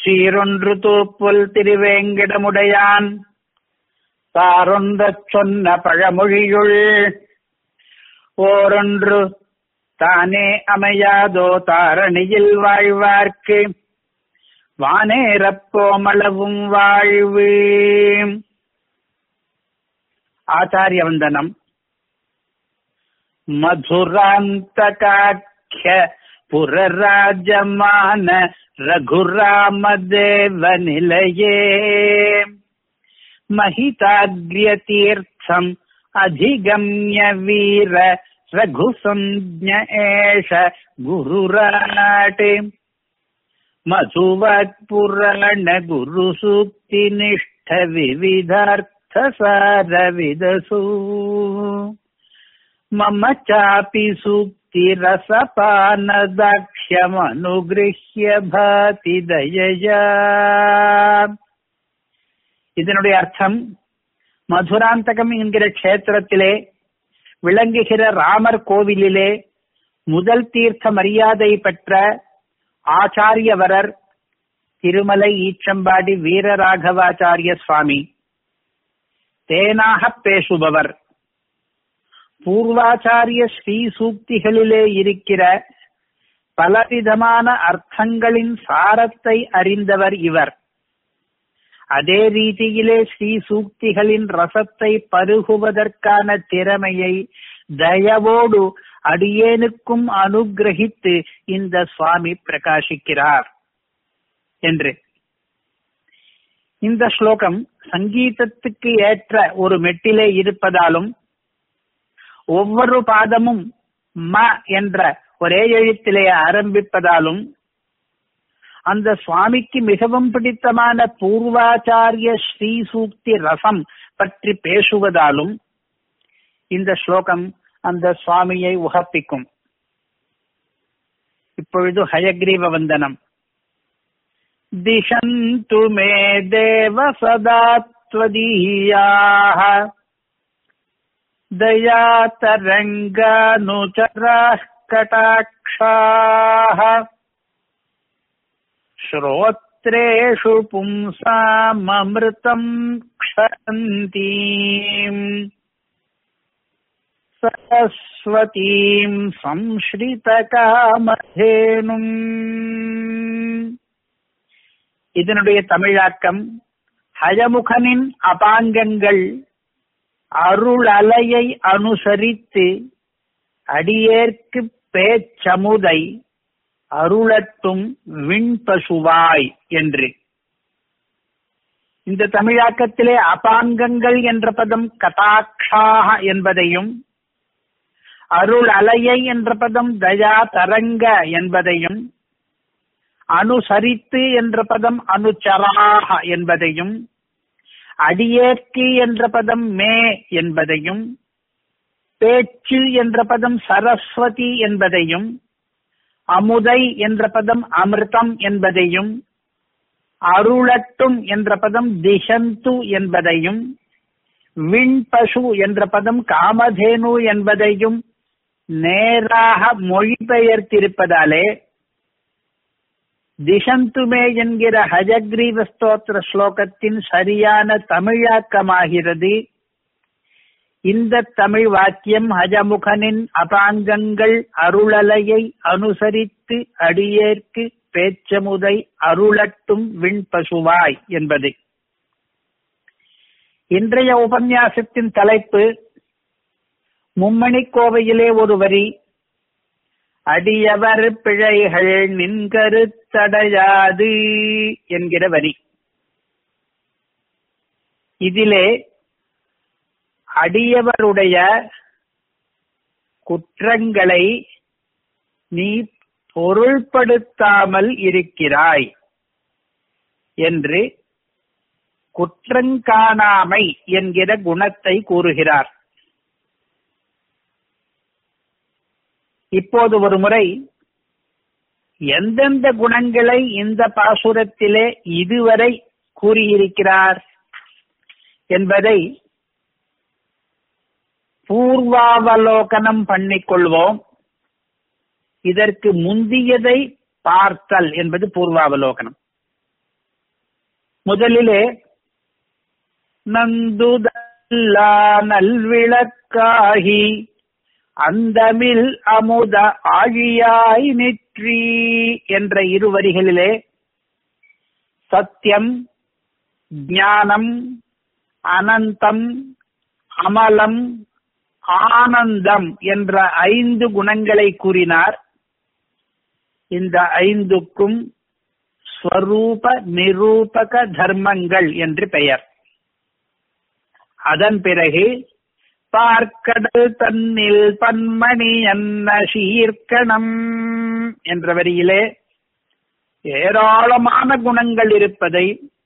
சீரொன்று தூப்புல் திருவேங்கிடமுடையான் தாரொன்றச் சொன்ன பழமொழியுள் ஓரொன்று தானே அமையாதோ தாரணியில் வாழ்வார்க்கு வானேரப்போமளவும் வாழ்வு ஆச்சாரிய வந்தனம் மதுராந்தகாख्य புரராஜமான ரகுராமதேவ நிலையே महिताग्र्यतीर्थम् अधिगम्य वीर रघुसंज्ञ एष गुरुराट् मधुवत्पुराण गुरुसूक्तिनिष्ठ विविधार्थसारविदसु मम चापि सूक्तिरसपानदाक्ष्यमनुगृह्य भाति दयया இதனுடைய அர்த்தம் மதுராந்தகம் என்கிற க்ஷேத்திரத்திலே விளங்குகிற ராமர் கோவிலிலே முதல் தீர்த்த மரியாதை பெற்ற ஆச்சாரியவரர் திருமலை ஈச்சம்பாடி வீரராகவாச்சாரிய சுவாமி தேனாக பேசுபவர் பூர்வாச்சாரிய ஸ்ரீ சூக்திகளிலே இருக்கிற பலவிதமான அர்த்தங்களின் சாரத்தை அறிந்தவர் இவர் அதே ரீதியிலே ஸ்ரீ சூக்திகளின் ரசத்தை பருகுவதற்கான திறமையை தயவோடு அடியேனுக்கும் அனுகிரகித்து இந்த சுவாமி பிரகாசிக்கிறார் என்று இந்த ஸ்லோகம் சங்கீதத்துக்கு ஏற்ற ஒரு மெட்டிலே இருப்பதாலும் ஒவ்வொரு பாதமும் ம என்ற ஒரே எழுத்திலே ஆரம்பிப்பதாலும் அந்த சுவாமிக்கு மிகவும் பிடித்தமான பூர்வாச்சாரிய ஸ்ரீ சூக்தி ரசம் பற்றி பேசுவதாலும் இந்த ஸ்லோகம் அந்த சுவாமியை உகப்பிக்கும் இப்பொழுது ஹயக்ரீவ வந்தனம் திசந்து மே தேவ சதாத்வதீயாக दयातरङ्गानुचराः कटाक्षाः श्रोत्रेषु पुंसाममृतम् क्षरन्तीम् सरस्वतीम् संश्ரிதகாமதேனும் இதனுடைய தமிழாக்கம் ஹயமுகனின் அபாங்கங்கள் அருளலையை அனுசரித்து அடியேற்கு பேச்சமுதை அருளட்டும் விண்பசுவாய் என்று இந்த தமிழாக்கத்திலே அபாங்கங்கள் என்ற பதம் கதாட்சாக என்பதையும் அருள் அலையை என்ற பதம் தயா தரங்க என்பதையும் அனுசரித்து என்ற பதம் அனுச்சராக என்பதையும் அடியேற்கு என்ற பதம் மே என்பதையும் பேச்சு என்ற பதம் சரஸ்வதி என்பதையும் அமுதை என்ற பதம் அமிர்தம் என்பதையும் அருளட்டும் என்ற பதம் திசந்து என்பதையும் விண்பசு என்ற பதம் காமதேனு என்பதையும் நேராக மொழிபெயர்த்திருப்பதாலே திசந்துமே என்கிற ஹஜக்ரீவ ஸ்தோத்திர ஸ்லோகத்தின் சரியான தமிழாக்கமாகிறது இந்த தமிழ் வாக்கியம் ஹஜமுகனின் அபாங்கங்கள் அருளலையை அனுசரித்து அடியேற்கு பேச்சமுதை அருளட்டும் விண்பசுவாய் என்பது இன்றைய உபன்யாசத்தின் தலைப்பு மும்மணி கோவையிலே ஒரு வரி அடியவர் பிழைகள் நின்கருத்தடையாது என்கிற வரி இதிலே அடியவருடைய குற்றங்களை நீ பொருள்படுத்தாமல் இருக்கிறாய் என்று குற்றங்காணாமை என்கிற குணத்தை கூறுகிறார் இப்போது ஒரு முறை எந்தெந்த குணங்களை இந்த பாசுரத்திலே இதுவரை கூறியிருக்கிறார் என்பதை பூர்வாவலோகனம் பண்ணிக்கொள்வோம் இதற்கு முந்தியதை பார்த்தல் என்பது பூர்வாவலோகனம் முதலிலே நந்துதல்லா நல்விளக்காகி அந்தமில் அமுத ஆழியாய் நெற்றி என்ற இரு வரிகளிலே சத்தியம் ஞானம் அனந்தம் அமலம் ஆனந்தம் என்ற ஐந்து குணங்களை கூறினார் இந்த ஐந்துக்கும் ஸ்வரூப நிரூபக தர்மங்கள் என்று பெயர் அதன் பிறகு பார்க்கடல் தன்னில் பன்மணி என்ன சீர்க்கணம் என்ற வரியிலே ஏராளமான குணங்கள் இருப்பதை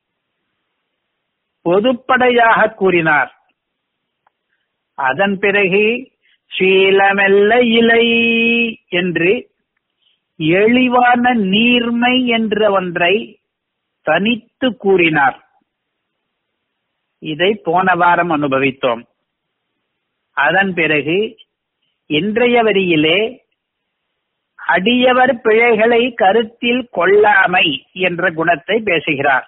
பொதுப்படையாக கூறினார் அதன் பிறகு சீலமெல்ல இலை என்று எளிவான நீர்மை என்ற ஒன்றை தனித்து கூறினார் இதை போன வாரம் அனுபவித்தோம் அதன் பிறகு இன்றைய வரியிலே அடியவர் பிழைகளை கருத்தில் கொள்ளாமை என்ற குணத்தை பேசுகிறார்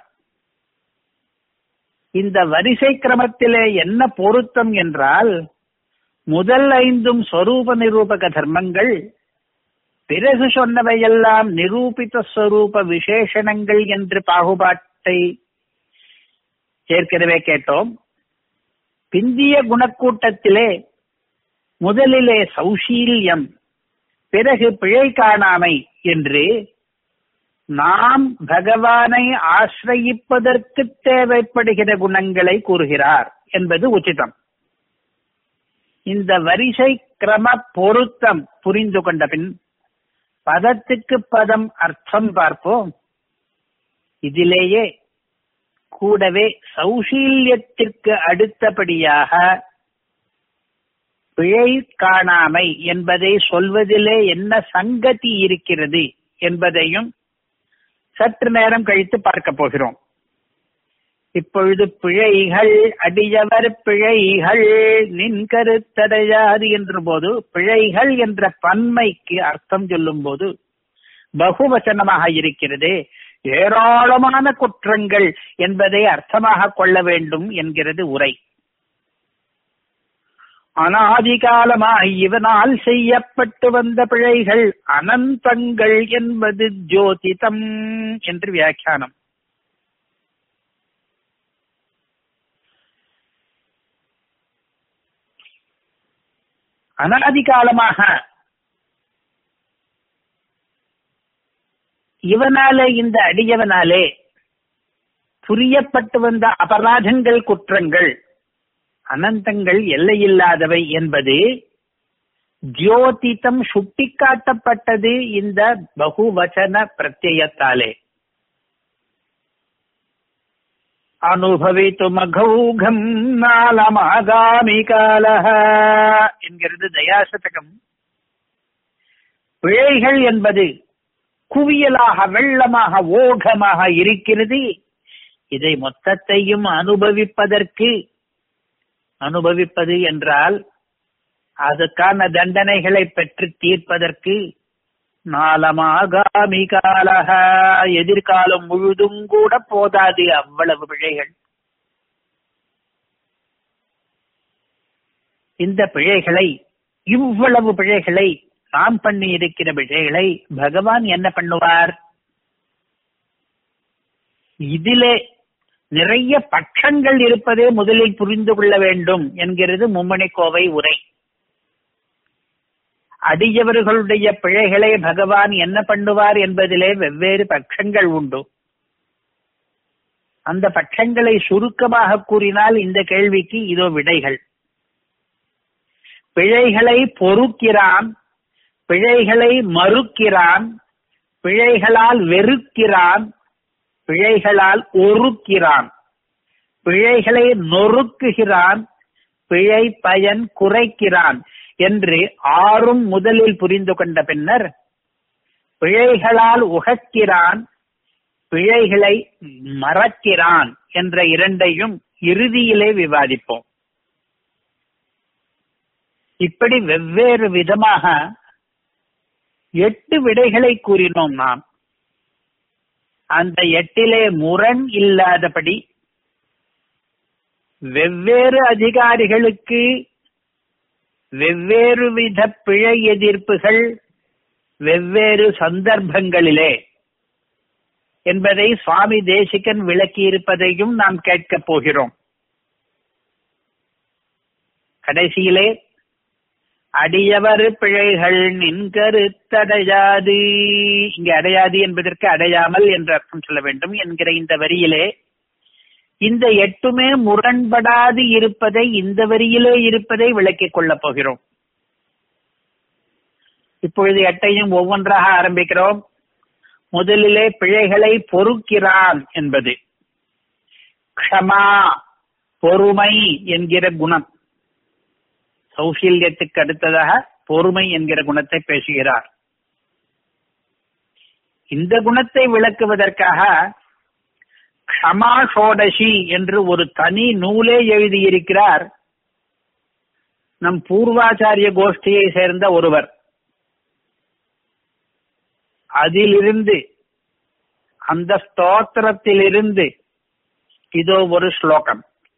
இந்த வரிசை கிரமத்திலே என்ன பொருத்தம் என்றால் முதல் ஐந்தும் ஸ்வரூப நிரூபக தர்மங்கள் பிறகு சொன்னவையெல்லாம் நிரூபித்த ஸ்வரூப விசேஷணங்கள் என்று பாகுபாட்டை ஏற்கனவே கேட்டோம் பிந்திய குணக்கூட்டத்திலே முதலிலே சௌஷீல்யம் பிறகு பிழை காணாமை என்று நாம் பகவானை ஆசிரயிப்பதற்கு தேவைப்படுகிற குணங்களை கூறுகிறார் என்பது உச்சிதம் இந்த வரிசை கிரம பொருத்தம் புரிந்து கொண்ட பின் பதத்துக்கு பதம் அர்த்தம் பார்ப்போம் இதிலேயே கூடவே சௌஷீல்யத்திற்கு அடுத்தபடியாக பிழை காணாமை என்பதை சொல்வதிலே என்ன சங்கதி இருக்கிறது என்பதையும் சற்று நேரம் கழித்து பார்க்க போகிறோம் இப்பொழுது பிழைகள் அடியவர் பிழைகள் நின் கருத்தடையாது என்ற போது பிழைகள் என்ற பன்மைக்கு அர்த்தம் சொல்லும் போது பகுவச்சனமாக இருக்கிறது ஏராளமான குற்றங்கள் என்பதை அர்த்தமாக கொள்ள வேண்டும் என்கிறது உரை அனாதிகாலமாய் இவனால் செய்யப்பட்டு வந்த பிழைகள் அனந்தங்கள் என்பது ஜோதிதம் என்று வியாக்கியானம் அனாதிகாலமாக இவனாலே இந்த அடியவனாலே புரியப்பட்டு வந்த அபராதங்கள் குற்றங்கள் அனந்தங்கள் எல்லையில்லாதவை என்பது ஜோதித்தம் சுட்டிக்காட்டப்பட்டது இந்த பகுவச்சன பிரத்யத்தாலே அனுபவித்து மகௌகம் நாளமாகாமி கால என்கிறது தயாசதகம் பிழைகள் என்பது குவியலாக வெள்ளமாக ஓகமாக இருக்கிறது இதை மொத்தத்தையும் அனுபவிப்பதற்கு அனுபவிப்பது என்றால் அதுக்கான தண்டனைகளை பெற்று தீர்ப்பதற்கு நாளமாகாமி காலக எதிர்காலம் முழுதும் கூட போதாது அவ்வளவு பிழைகள் இந்த பிழைகளை இவ்வளவு பிழைகளை நாம் பண்ணி இருக்கிற பிழைகளை பகவான் என்ன பண்ணுவார் இதிலே நிறைய பட்சங்கள் இருப்பதே முதலில் புரிந்து கொள்ள வேண்டும் என்கிறது மும்மணி கோவை உரை அடியவர்களுடைய பிழைகளை பகவான் என்ன பண்ணுவார் என்பதிலே வெவ்வேறு பட்சங்கள் உண்டு அந்த பட்சங்களை சுருக்கமாக கூறினால் இந்த கேள்விக்கு இதோ விடைகள் பிழைகளை பொறுக்கிறான் பிழைகளை மறுக்கிறான் பிழைகளால் வெறுக்கிறான் பிழைகளால் ஒருக்கிறான் பிழைகளை நொறுக்குகிறான் பிழை பயன் குறைக்கிறான் என்று ஆறும் முதலில் புரிந்து கொண்ட பின்னர் பிழைகளால் உகக்கிறான் பிழைகளை மறக்கிறான் என்ற இரண்டையும் இறுதியிலே விவாதிப்போம் இப்படி வெவ்வேறு விதமாக எட்டு விடைகளை கூறினோம் நாம் அந்த எட்டிலே முரண் இல்லாதபடி வெவ்வேறு அதிகாரிகளுக்கு வெவ்வேறு வித பிழை எதிர்ப்புகள் வெவ்வேறு சந்தர்ப்பங்களிலே என்பதை சுவாமி தேசிகன் விளக்கியிருப்பதையும் நாம் கேட்கப் போகிறோம் கடைசியிலே அடியவர் பிழைகள் நின் கருத்தடையாது இங்கே அடையாது என்பதற்கு அடையாமல் என்று அர்த்தம் சொல்ல வேண்டும் என்கிற இந்த வரியிலே இந்த எட்டுமே முரண்படாது இருப்பதை இந்த வரியிலே இருப்பதை விளக்கிக் கொள்ளப் போகிறோம் இப்பொழுது எட்டையும் ஒவ்வொன்றாக ஆரம்பிக்கிறோம் முதலிலே பிழைகளை பொறுக்கிறான் என்பது க்ஷமா பொறுமை என்கிற குணம் சௌசீல்யத்துக்கு அடுத்ததாக பொறுமை என்கிற குணத்தை பேசுகிறார் இந்த குணத்தை விளக்குவதற்காக க்ஷமா சோடசி என்று ஒரு தனி நூலே எழுதியிருக்கிறார் நம் பூர்வாச்சாரிய கோஷ்டியை சேர்ந்த ஒருவர் அதிலிருந்து அந்த ஸ்தோத்திரத்திலிருந்து இதோ ஒரு ஸ்லோகம்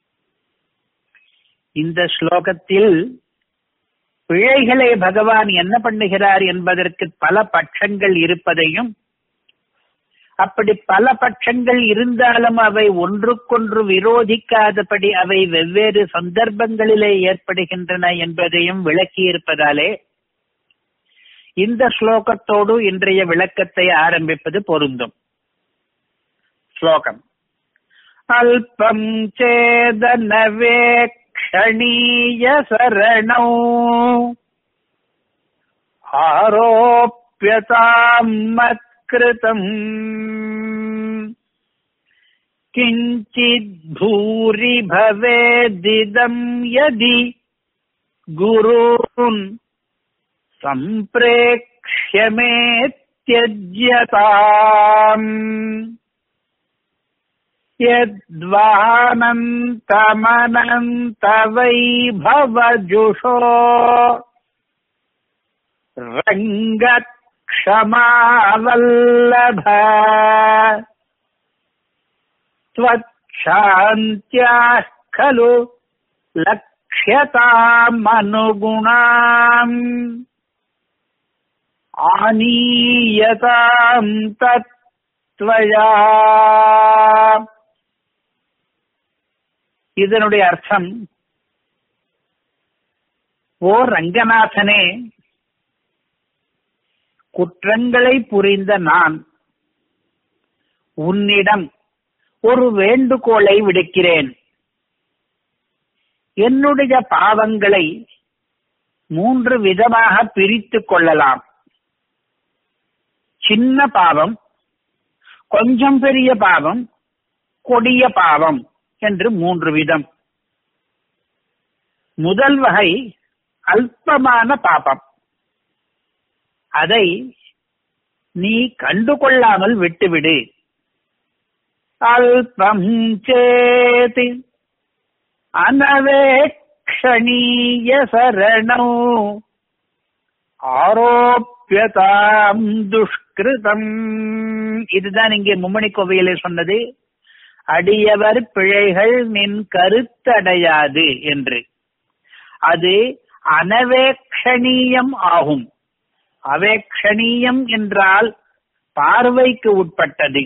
இந்த ஸ்லோகத்தில் பிழைகளை பகவான் என்ன பண்ணுகிறார் என்பதற்கு பல பட்சங்கள் இருப்பதையும் அப்படி பல பட்சங்கள் இருந்தாலும் அவை ஒன்றுக்கொன்று விரோதிக்காதபடி அவை வெவ்வேறு சந்தர்ப்பங்களிலே ஏற்படுகின்றன என்பதையும் விளக்கியிருப்பதாலே இந்த ஸ்லோகத்தோடு இன்றைய விளக்கத்தை ஆரம்பிப்பது பொருந்தும் ஸ்லோகம் அல்பம் சேதனவேக்ஷணீய சரணௌ ஆரோப்பியதாம் மத்கிருதம் கிஞ்சித் பூரி பவேதிதம் யதி குருன் सम्प्रेक्ष्य मे त्यज्यताम् यद्वानन्तमनन्तवैभवजुषो रङ्गक्षमावल्लभ त्वच्छान्त्याः खलु लक्ष्यतामनुगुणाम् ஆனீயதாம் தத்வயா இதனுடைய அர்த்தம் ஓ ரங்கநாதனே குற்றங்களை புரிந்த நான் உன்னிடம் ஒரு வேண்டுகோளை விடுக்கிறேன் என்னுடைய பாவங்களை மூன்று விதமாக பிரித்துக் கொள்ளலாம் சின்ன பாவம் கொஞ்சம் பெரிய பாவம் கொடிய பாவம் என்று மூன்று விதம் முதல் வகை அல்பமான பாபம் அதை நீ கண்டுகொள்ளாமல் விட்டுவிடு அல்பம் சேதி அனவேக்ஷணீய சரணோ ஆரோப்பியதாம் துஷ்கிருதம் இதுதான் இங்கே மும்மணி கோவையிலே சொன்னது அடியவர் பிழைகள் நின் கருத்தடையாது என்று அது அனவேக்ஷணீயம் ஆகும் அவேக்ஷணீயம் என்றால் பார்வைக்கு உட்பட்டது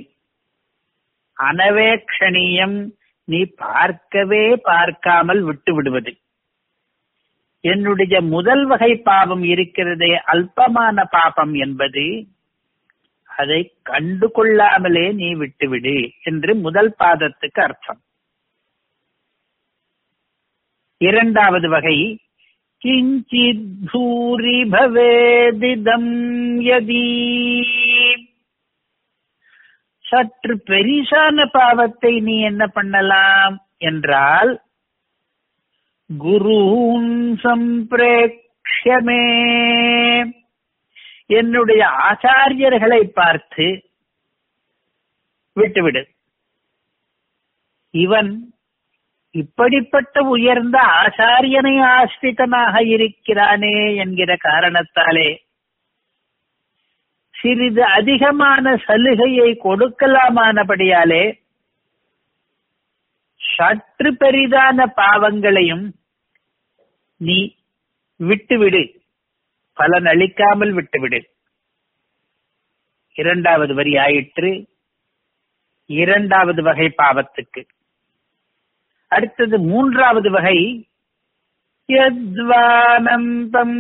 அனவேக்ஷணீயம் நீ பார்க்கவே பார்க்காமல் விட்டு விடுவது என்னுடைய முதல் வகை பாவம் இருக்கிறதே அல்பமான பாபம் என்பது அதை கண்டு கொள்ளாமலே நீ விட்டுவிடு என்று முதல் பாதத்துக்கு அர்த்தம் இரண்டாவது வகை கிஞ்சித் பூரி பவேதிதம் யதி சற்று பெரிசான பாவத்தை நீ என்ன பண்ணலாம் என்றால் குருன் சம்பிரேக்ஷமே என்னுடைய ஆச்சாரியர்களை பார்த்து விட்டுவிடு இவன் இப்படிப்பட்ட உயர்ந்த ஆச்சாரியனை ஆசிரிதனாக இருக்கிறானே என்கிற காரணத்தாலே சிறிது அதிகமான சலுகையை கொடுக்கலாமானபடியாலே சற்று பெரிதான பாவங்களையும் நீ விட்டுவிடு பலன் அளிக்காமல் விட்டுவிடு இரண்டாவது வரி ஆயிற்று இரண்டாவது வகை பாவத்துக்கு அடுத்தது மூன்றாவது வகை யத்வானந்தம்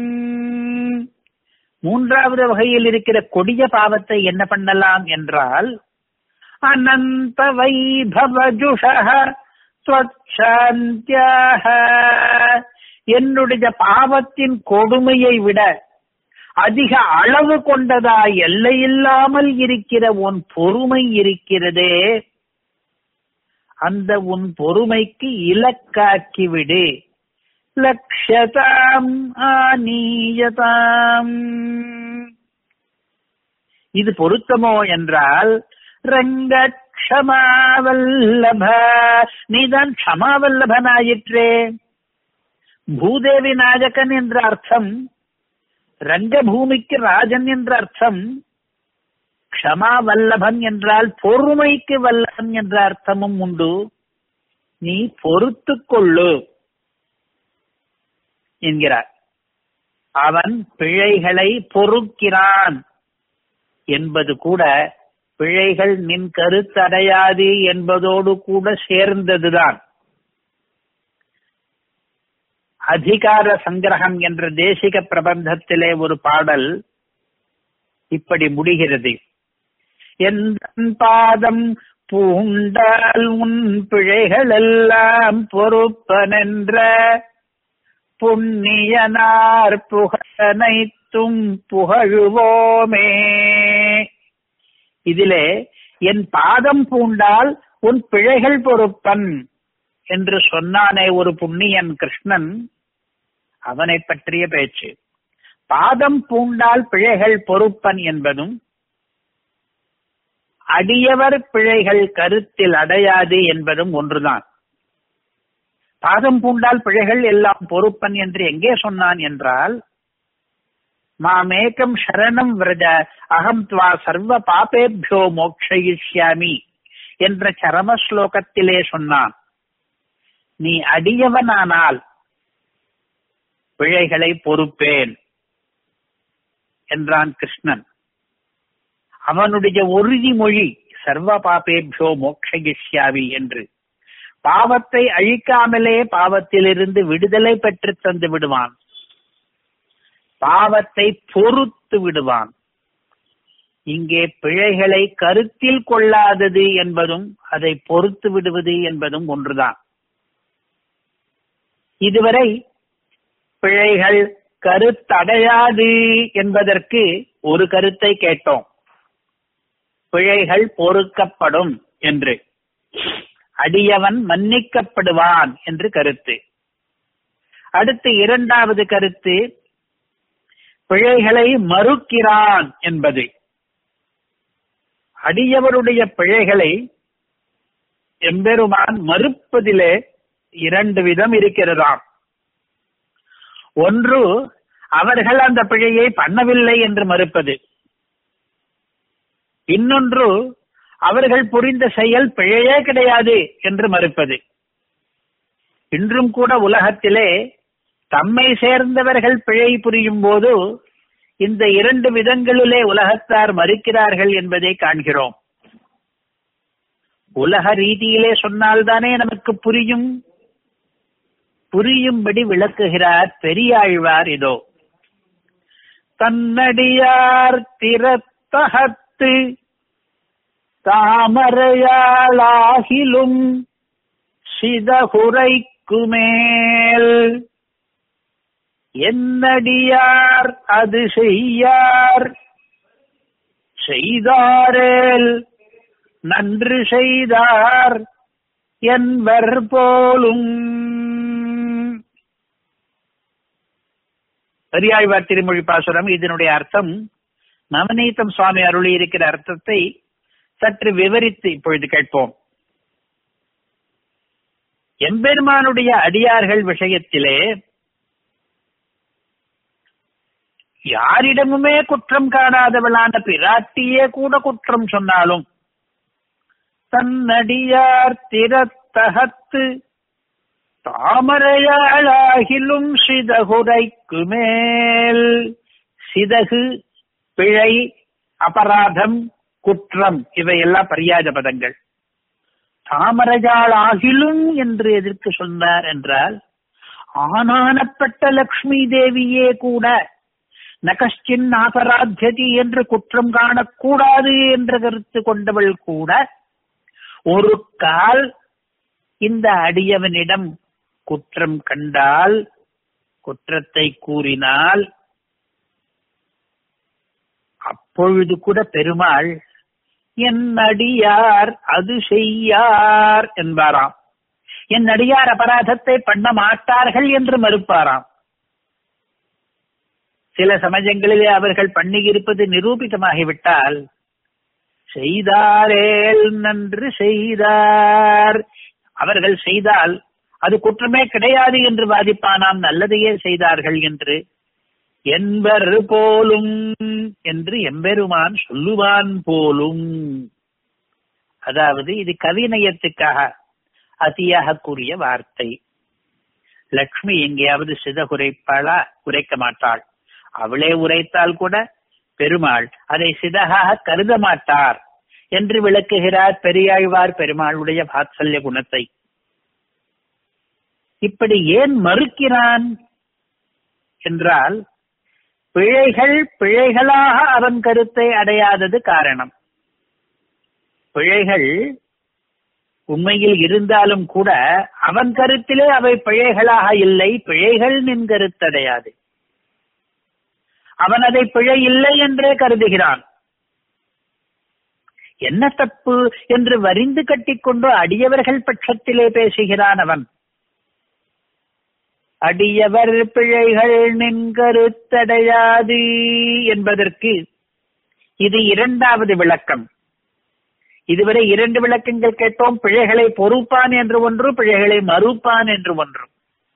மூன்றாவது வகையில் இருக்கிற கொடிய பாவத்தை என்ன பண்ணலாம் என்றால் அனந்த வைபவஜுஷः ஸ்வச்சாந்தியாக என்னுடைய பாவத்தின் கொடுமையை விட அதிக அளவு கொண்டதா எல்லையில்லாமல் இருக்கிற உன் பொறுமை இருக்கிறதே அந்த உன் பொறுமைக்கு இலக்காக்கி விடு லக்ஷதாம் ஆனீயதாம் இது பொருத்தமோ என்றால் ரங்க க்ஷமாவல்லப நீதான் க்ஷமாவல்லபனாயிற்றே பூதேவி நாயகன் என்ற அர்த்தம் ரங்கபூமிக்கு ராஜன் என்ற அர்த்தம் க்ஷமா வல்லபன் என்றால் பொறுமைக்கு வல்லபன் என்ற அர்த்தமும் உண்டு நீ பொறுத்து கொள்ளு என்கிறார் அவன் பிழைகளை பொறுக்கிறான் என்பது கூட பிழைகள் நின் கருத்தடையாது என்பதோடு கூட சேர்ந்ததுதான் அதிகார சங்கிரகம் என்ற தேசிக பிரபந்தத்திலே ஒரு பாடல் இப்படி முடிகிறது எந்த பாதம் பூண்டால் உன் பிழைகள் எல்லாம் பொறுப்பனென்ற புண்ணியனார் புகழனைத்தும் புகழுவோமே இதிலே என் பாதம் பூண்டால் உன் பிழைகள் பொறுப்பன் என்று சொன்னானே ஒரு புண்ணியன் கிருஷ்ணன் அவனை பற்றிய பேச்சு பாதம் பூண்டால் பிழைகள் பொறுப்பன் என்பதும் அடியவர் பிழைகள் கருத்தில் அடையாது என்பதும் ஒன்றுதான் பாதம் பூண்டால் பிழைகள் எல்லாம் பொறுப்பன் என்று எங்கே சொன்னான் என்றால் மாமேகம் சரணம் விரஜ அகம் துவா சர்வ பாபேபியோ மோக்ஷயிஷ்யாமி என்ற சரம ஸ்லோகத்திலே சொன்னான் நீ அடியவனானால் பிழைகளை பொறுப்பேன் என்றான் கிருஷ்ணன் அவனுடைய உறுதிமொழி சர்வ பாபேபியோ மோக்ஷயிஷ்யாமி என்று பாவத்தை அழிக்காமலே பாவத்திலிருந்து விடுதலை பெற்று தந்து விடுவான் பாவத்தை பொறுத்து விடுவான் இங்கே பிழைகளை கருத்தில் கொள்ளாதது என்பதும் அதை பொறுத்து விடுவது என்பதும் ஒன்றுதான் இதுவரை பிழைகள் கருத்தடையாது என்பதற்கு ஒரு கருத்தை கேட்டோம் பிழைகள் பொறுக்கப்படும் என்று அடியவன் மன்னிக்கப்படுவான் என்று கருத்து அடுத்து இரண்டாவது கருத்து பிழைகளை மறுக்கிறான் என்பது அடியவருடைய பிழைகளை எம்பெருமான் மறுப்பதிலே இரண்டு விதம் இருக்கிறதாம் ஒன்று அவர்கள் அந்த பிழையை பண்ணவில்லை என்று மறுப்பது இன்னொன்று அவர்கள் புரிந்த செயல் பிழையே கிடையாது என்று மறுப்பது இன்றும் கூட உலகத்திலே தம்மை சேர்ந்தவர்கள் பிழை புரியும் போது இந்த இரண்டு விதங்களிலே உலகத்தார் மறுக்கிறார்கள் என்பதை காண்கிறோம் உலக ரீதியிலே சொன்னால்தானே நமக்கு புரியும் புரியும்படி விளக்குகிறார் பெரியாழ்வார் இதோ தன்னடியார் திறத்தகத்து தாமரையாளாகிலும் சிதகுரைக்கு மேல் என்னடியார் அது செய்யார் செய்தாரேல் நன்று செய்தார் என்பர் போலும் பெரியாழ்வார் திருமொழி பாசுரம் இதனுடைய அர்த்தம் நவநீதம் சுவாமி அருளி இருக்கிற அர்த்தத்தை சற்று விவரித்து இப்பொழுது கேட்போம் எம்பெருமானுடைய அடியார்கள் விஷயத்திலே யாரிடமுமே குற்றம் காணாதவளான பிராட்டியே கூட குற்றம் சொன்னாலும் தன்னடியார் திறத்தகத்து தாமரையாளாகிலும் சிதகுரைக்கு மேல் சிதகு பிழை அபராதம் குற்றம் இவையெல்லாம் பரியாஜ பதங்கள் தாமரையாள் ஆகிலும் என்று எதற்கு சொன்னார் என்றால் ஆனானப்பட்ட லக்ஷ்மி தேவியே கூட நகஷ்டின் நாசராத்தியதி என்று குற்றம் காணக்கூடாது என்ற கருத்து கொண்டவள் கூட ஒரு கால் இந்த அடியவனிடம் குற்றம் கண்டால் குற்றத்தை கூறினால் அப்பொழுது கூட பெருமாள் என் அடியார் அது செய்யார் என்பாராம் என் அடியார் அபராதத்தை பண்ண மாட்டார்கள் என்று மறுப்பாராம் சில சமயங்களிலே அவர்கள் பண்ணியிருப்பது நிரூபிதமாகிவிட்டால் செய்தாரேல் நன்று செய்தார் அவர்கள் செய்தால் அது குற்றமே கிடையாது என்று வாதிப்பானாம் நல்லதையே செய்தார்கள் என்று என்பர் போலும் என்று எம்பெருமான் சொல்லுவான் போலும் அதாவது இது கவிநயத்துக்காக அதியாக கூறிய வார்த்தை லக்ஷ்மி எங்கேயாவது சித குறைப்பாளா குறைக்க மாட்டாள் அவளே உரைத்தால் கூட பெருமாள் அதை சிதகாக கருத மாட்டார் என்று விளக்குகிறார் பெரியாழ்வார் பெருமாளுடைய வாத்சல்ய குணத்தை இப்படி ஏன் மறுக்கிறான் என்றால் பிழைகள் பிழைகளாக அவன் கருத்தை அடையாதது காரணம் பிழைகள் உண்மையில் இருந்தாலும் கூட அவன் கருத்திலே அவை பிழைகளாக இல்லை பிழைகள் நின் கருத்தடையாது அவன் அதை பிழை இல்லை என்றே கருதுகிறான் என்ன தப்பு என்று வரிந்து கட்டிக்கொண்டு அடியவர்கள் பட்சத்திலே பேசுகிறான் அவன் அடியவர் பிழைகள் நின் கருத்தடையாது என்பதற்கு இது இரண்டாவது விளக்கம் இதுவரை இரண்டு விளக்கங்கள் கேட்டோம் பிழைகளை பொறுப்பான் என்று ஒன்று பிழைகளை மறுப்பான் என்று ஒன்று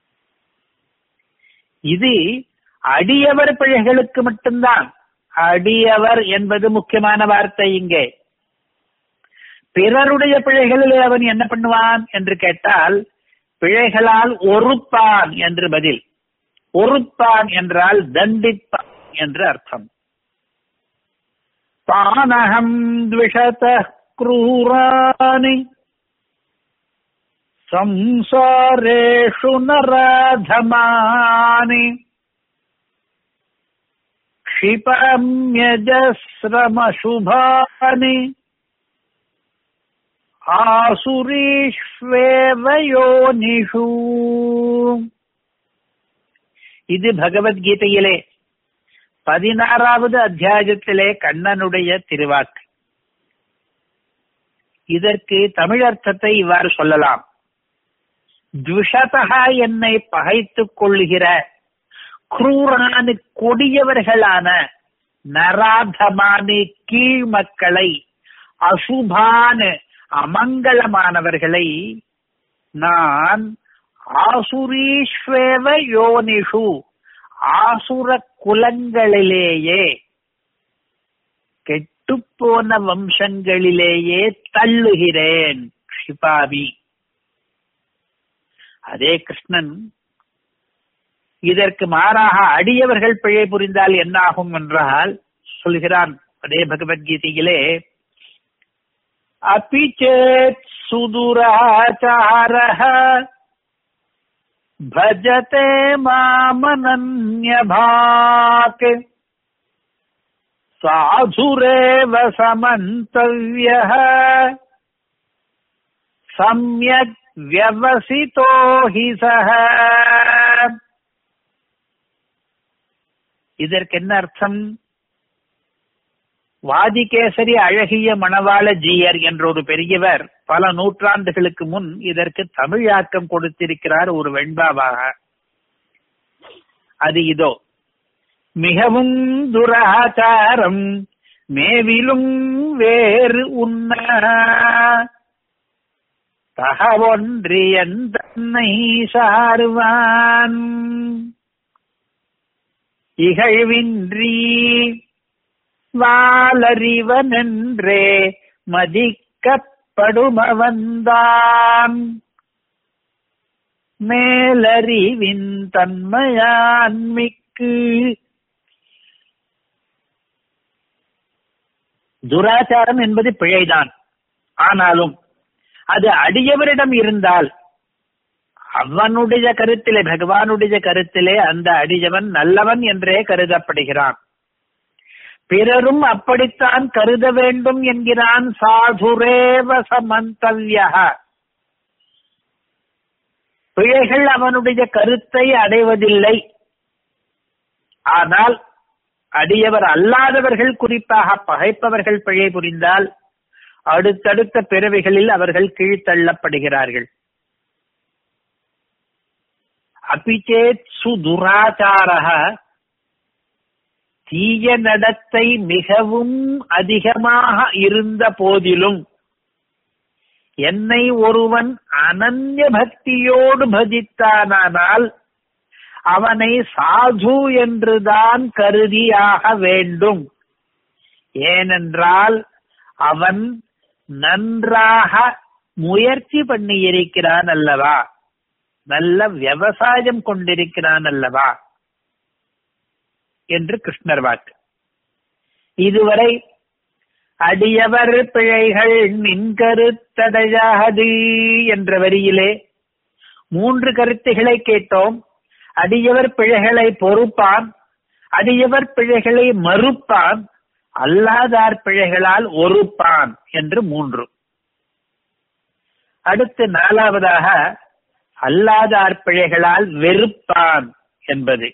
இது அடியவர் பிழைகளுக்கு மட்டும்தான் அடியவர் என்பது முக்கியமான வார்த்தை இங்கே பிறருடைய பிழைகளிலே அவன் என்ன பண்ணுவான் என்று கேட்டால் பிழைகளால் ஒருப்பான் என்று பதில் ஒருப்பான் என்றால் தண்டிப்பான் என்று அர்த்தம் தானகம் த்விஷத क्रूराणि संसारेषु नराधमानि क्षिपम्यजस्रमशुभानि ஆசுரீஷ்வேவ யோனிஷு இது பகவத்கீதையிலே பதினாறாவது அத்தியாயத்திலே கண்ணனுடைய திருவாக்கு இதற்கு தமிழர்த்தத்தை இவ்வாறு சொல்லலாம் துஷதகா என்னை பகைத்துக் கொள்ளுகிற குரூரானு கொடியவர்களான நராதமானு கீழ் மக்களை அசுபானு அமங்கலமானவர்களை நான் ஆசுரீஸ்வேவ யோனிஷு ஆசுர குலங்களிலேயே கெட்டுப்போன வம்சங்களிலேயே தள்ளுகிறேன் க்ஷிபாமி அதே கிருஷ்ணன் இதற்கு மாறாக அடியவர்கள் பிழை புரிந்தால் என்ன ஆகும் என்றால் சொல்கிறான் அதே பகவத்கீதையிலே अपि चेत् सुदुराचारः भजते मामनन्यभाक् साधुरेव समन्तव्यः सम्यक् व्यवसितो हि सः இதற்கு என்ன அர்த்தம் வாதிகேசரி அழகிய மணவாள ஜீயர் என்ற ஒரு பெரியவர் பல நூற்றாண்டுகளுக்கு முன் இதற்கு தமிழாக்கம் கொடுத்திருக்கிறார் ஒரு வெண்பாவாக அது இதோ மிகவும் துராச்சாரம் மேவிலும் வேறு உண்ண தகவொன்றியன் தன்னை சாருவான் இகழ்வின்றி வாலறிவனென்றே மதிக்கப்படுமவன்தான் மேலறிவின் தன்மையான்மிக்கு துராச்சாரம் என்பது பிழைதான் ஆனாலும் அது அடியவரிடம் இருந்தால் அவனுடைய கருத்திலே பகவானுடைய கருத்திலே அந்த அடியவன் நல்லவன் என்றே கருதப்படுகிறான் பிறரும் அப்படித்தான் கருத வேண்டும் என்கிறான் சாதுரேவ சமந்தவ்ய பிழைகள் அவனுடைய கருத்தை அடைவதில்லை ஆனால் அடியவர் அல்லாதவர்கள் குறிப்பாக பகைப்பவர்கள் பிழை புரிந்தால் அடுத்தடுத்த பிறவிகளில் அவர்கள் கீழ்த்தள்ளப்படுகிறார்கள் அபிச்சேத் சுதுராச்சாரக தீய நடத்தை மிகவும் அதிகமாக இருந்த போதிலும் என்னை ஒருவன் அனன்ய பக்தியோடு பஜித்தானால் அவனை சாது என்றுதான் கருதியாக வேண்டும் ஏனென்றால் அவன் நன்றாக முயற்சி பண்ணி இருக்கிறான் அல்லவா நல்ல விவசாயம் கொண்டிருக்கிறான் அல்லவா என்று கிருஷ்ணர் வாக்கு இதுவரை அடியவர் பிழைகள் நின்கருத்தடையாது என்ற வரியிலே மூன்று கருத்துகளை கேட்டோம் அடியவர் பிழைகளை பொறுப்பான் அடியவர் பிழைகளை மறுப்பான் அல்லாதார் பிழைகளால் ஒருப்பான் என்று மூன்று அடுத்து நாலாவதாக அல்லாதார் பிழைகளால் வெறுப்பான் என்பது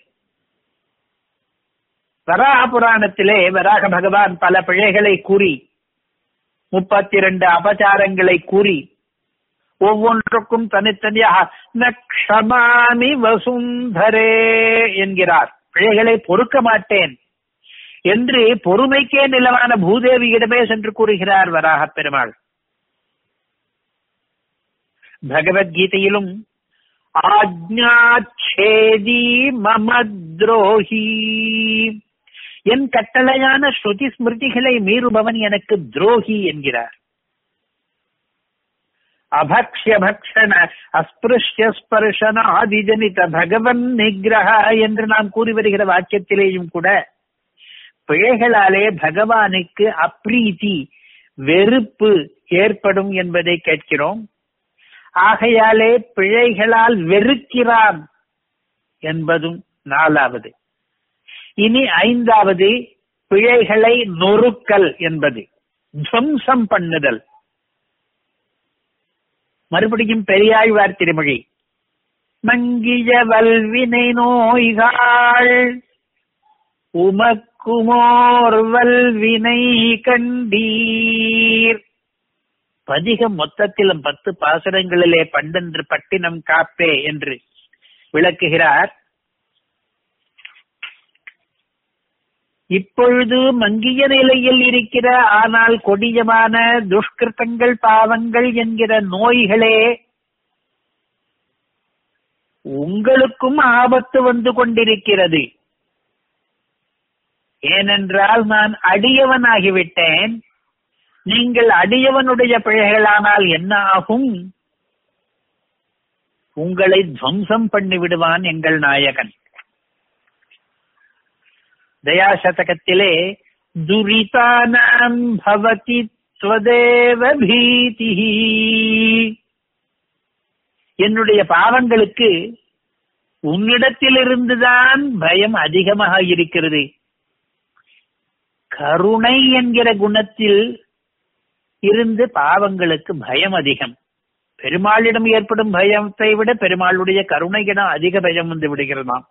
வராக புராணத்திலே வராக பகவான் பல பிழைகளை கூறி முப்பத்தி இரண்டு அபச்சாரங்களை கூறி ஒவ்வொன்றுக்கும் தனித்தனியாக நக்ஷமாமி வசுந்தரே என்கிறார் பிழைகளை பொறுக்க மாட்டேன் என்று பொறுமைக்கே நிலவான பூதேவியிடமே சென்று கூறுகிறார் வராக பெருமாள் பகவத்கீதையிலும் ஆஜ்ஞாச்சேதி மம துரோகி என் கட்டளையான ஸ்ருதி ஸ்மிருதிகளை மீறுபவன் எனக்கு துரோகி என்கிறார் அபக்ஷ்ய பக்ஷண அஸ்பிருஷ்ய ஸ்பர்ஷன ஆதிஜனித பகவன் நிகிரக என்று நாம் கூறி வருகிற வாக்கியத்திலேயும் கூட பிழைகளாலே பகவானுக்கு அப்ரீதி வெறுப்பு ஏற்படும் என்பதை கேட்கிறோம் ஆகையாலே பிழைகளால் வெறுக்கிறான் என்பதும் நாலாவது இனி ஐந்தாவது பிழைகளை நொறுக்கல் என்பது துவம்சம் பண்ணுதல் மறுபடியும் பெரியாழ்வார் திருமொழி மங்கிய வல்வினை நோய்கள் உமக்குமோர் வல்வினை கண்டீர் பதிகம் மொத்தத்திலும் பத்து பாசுரங்களிலே பண்டென்று பட்டினம் காப்பே என்று விளக்குகிறார் இப்பொழுது மங்கிய நிலையில் இருக்கிற ஆனால் கொடியமான துஷ்கிருத்தங்கள் பாவங்கள் என்கிற நோய்களே உங்களுக்கும் ஆபத்து வந்து கொண்டிருக்கிறது ஏனென்றால் நான் அடியவனாகிவிட்டேன் நீங்கள் அடியவனுடைய பிழைகளானால் என்ன ஆகும் உங்களை துவம்சம் பண்ணி விடுவான் எங்கள் நாயகன் தயாசதகத்திலே துரிதானாம் பவதி ஸ்வதேவ பீதி என்னுடைய பாவங்களுக்கு உன்னிடத்திலிருந்துதான் பயம் அதிகமாக இருக்கிறது கருணை என்கிற குணத்தில் இருந்து பாவங்களுக்கு பயம் அதிகம் பெருமாளிடம் ஏற்படும் பயத்தை விட பெருமாளுடைய கருணையிடம் அதிக பயம் வந்து விடுகிறதாம்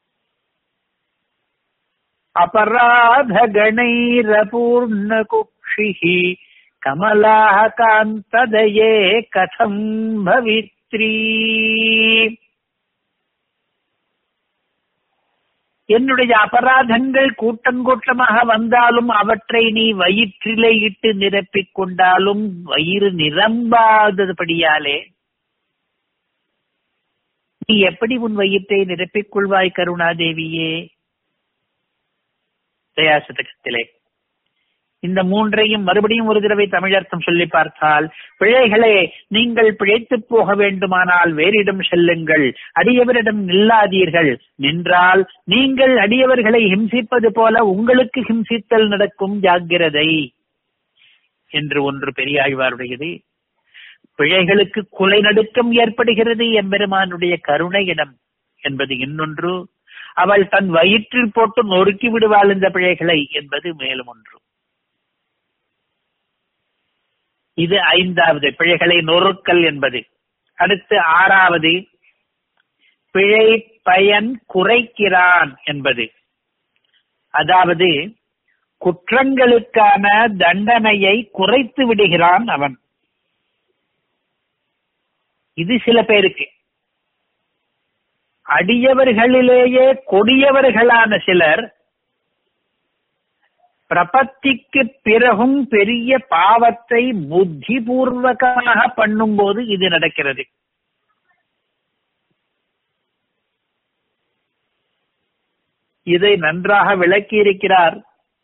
அபராத கணைரபூர்ண குக்ஷி கமலா காந்ததயே கதம் பவித்ரி என்னுடைய அபராதங்கள் கூட்டங்கூட்டமாக வந்தாலும் அவற்றை நீ வயிற்றிலே இட்டு நிரப்பிக் கொண்டாலும் வயிறு நிரம்பாதபடியாலே நீ எப்படி உன் வயிற்றை நிரப்பிக் கொள்வாய் கருணாதேவியே தயாசதகத்திலே இந்த மூன்றையும் மறுபடியும் ஒரு தடவை தமிழர்த்தம் சொல்லி பார்த்தால் பிழைகளே நீங்கள் பிழைத்து போக வேண்டுமானால் வேறிடம் செல்லுங்கள் அடியவரிடம் நில்லாதீர்கள் நின்றால் நீங்கள் அடியவர்களை ஹிம்சிப்பது போல உங்களுக்கு ஹிம்சித்தல் நடக்கும் ஜாக்கிரதை என்று ஒன்று பெரியாழ்வாருடையது பிழைகளுக்கு குலை நடுக்கம் ஏற்படுகிறது எம்பெருமானுடைய கருணையிடம் என்பது இன்னொன்று அவள் தன் வயிற்றில் போட்டு நொறுக்கி விடுவாள் இந்த பிழைகளை என்பது மேலும் ஒன்று இது ஐந்தாவது பிழைகளை நொறுக்கல் என்பது அடுத்து ஆறாவது பிழை பயன் குறைக்கிறான் என்பது அதாவது குற்றங்களுக்கான தண்டனையை குறைத்து விடுகிறான் அவன் இது சில பேருக்கு அடியவர்களிலேயே கொடியவர்களான சிலர் பிரபத்திக்கு பிறகும் பெரிய பாவத்தை புத்திபூர்வகமாக பண்ணும்போது இது நடக்கிறது இதை நன்றாக விளக்கி இருக்கிறார்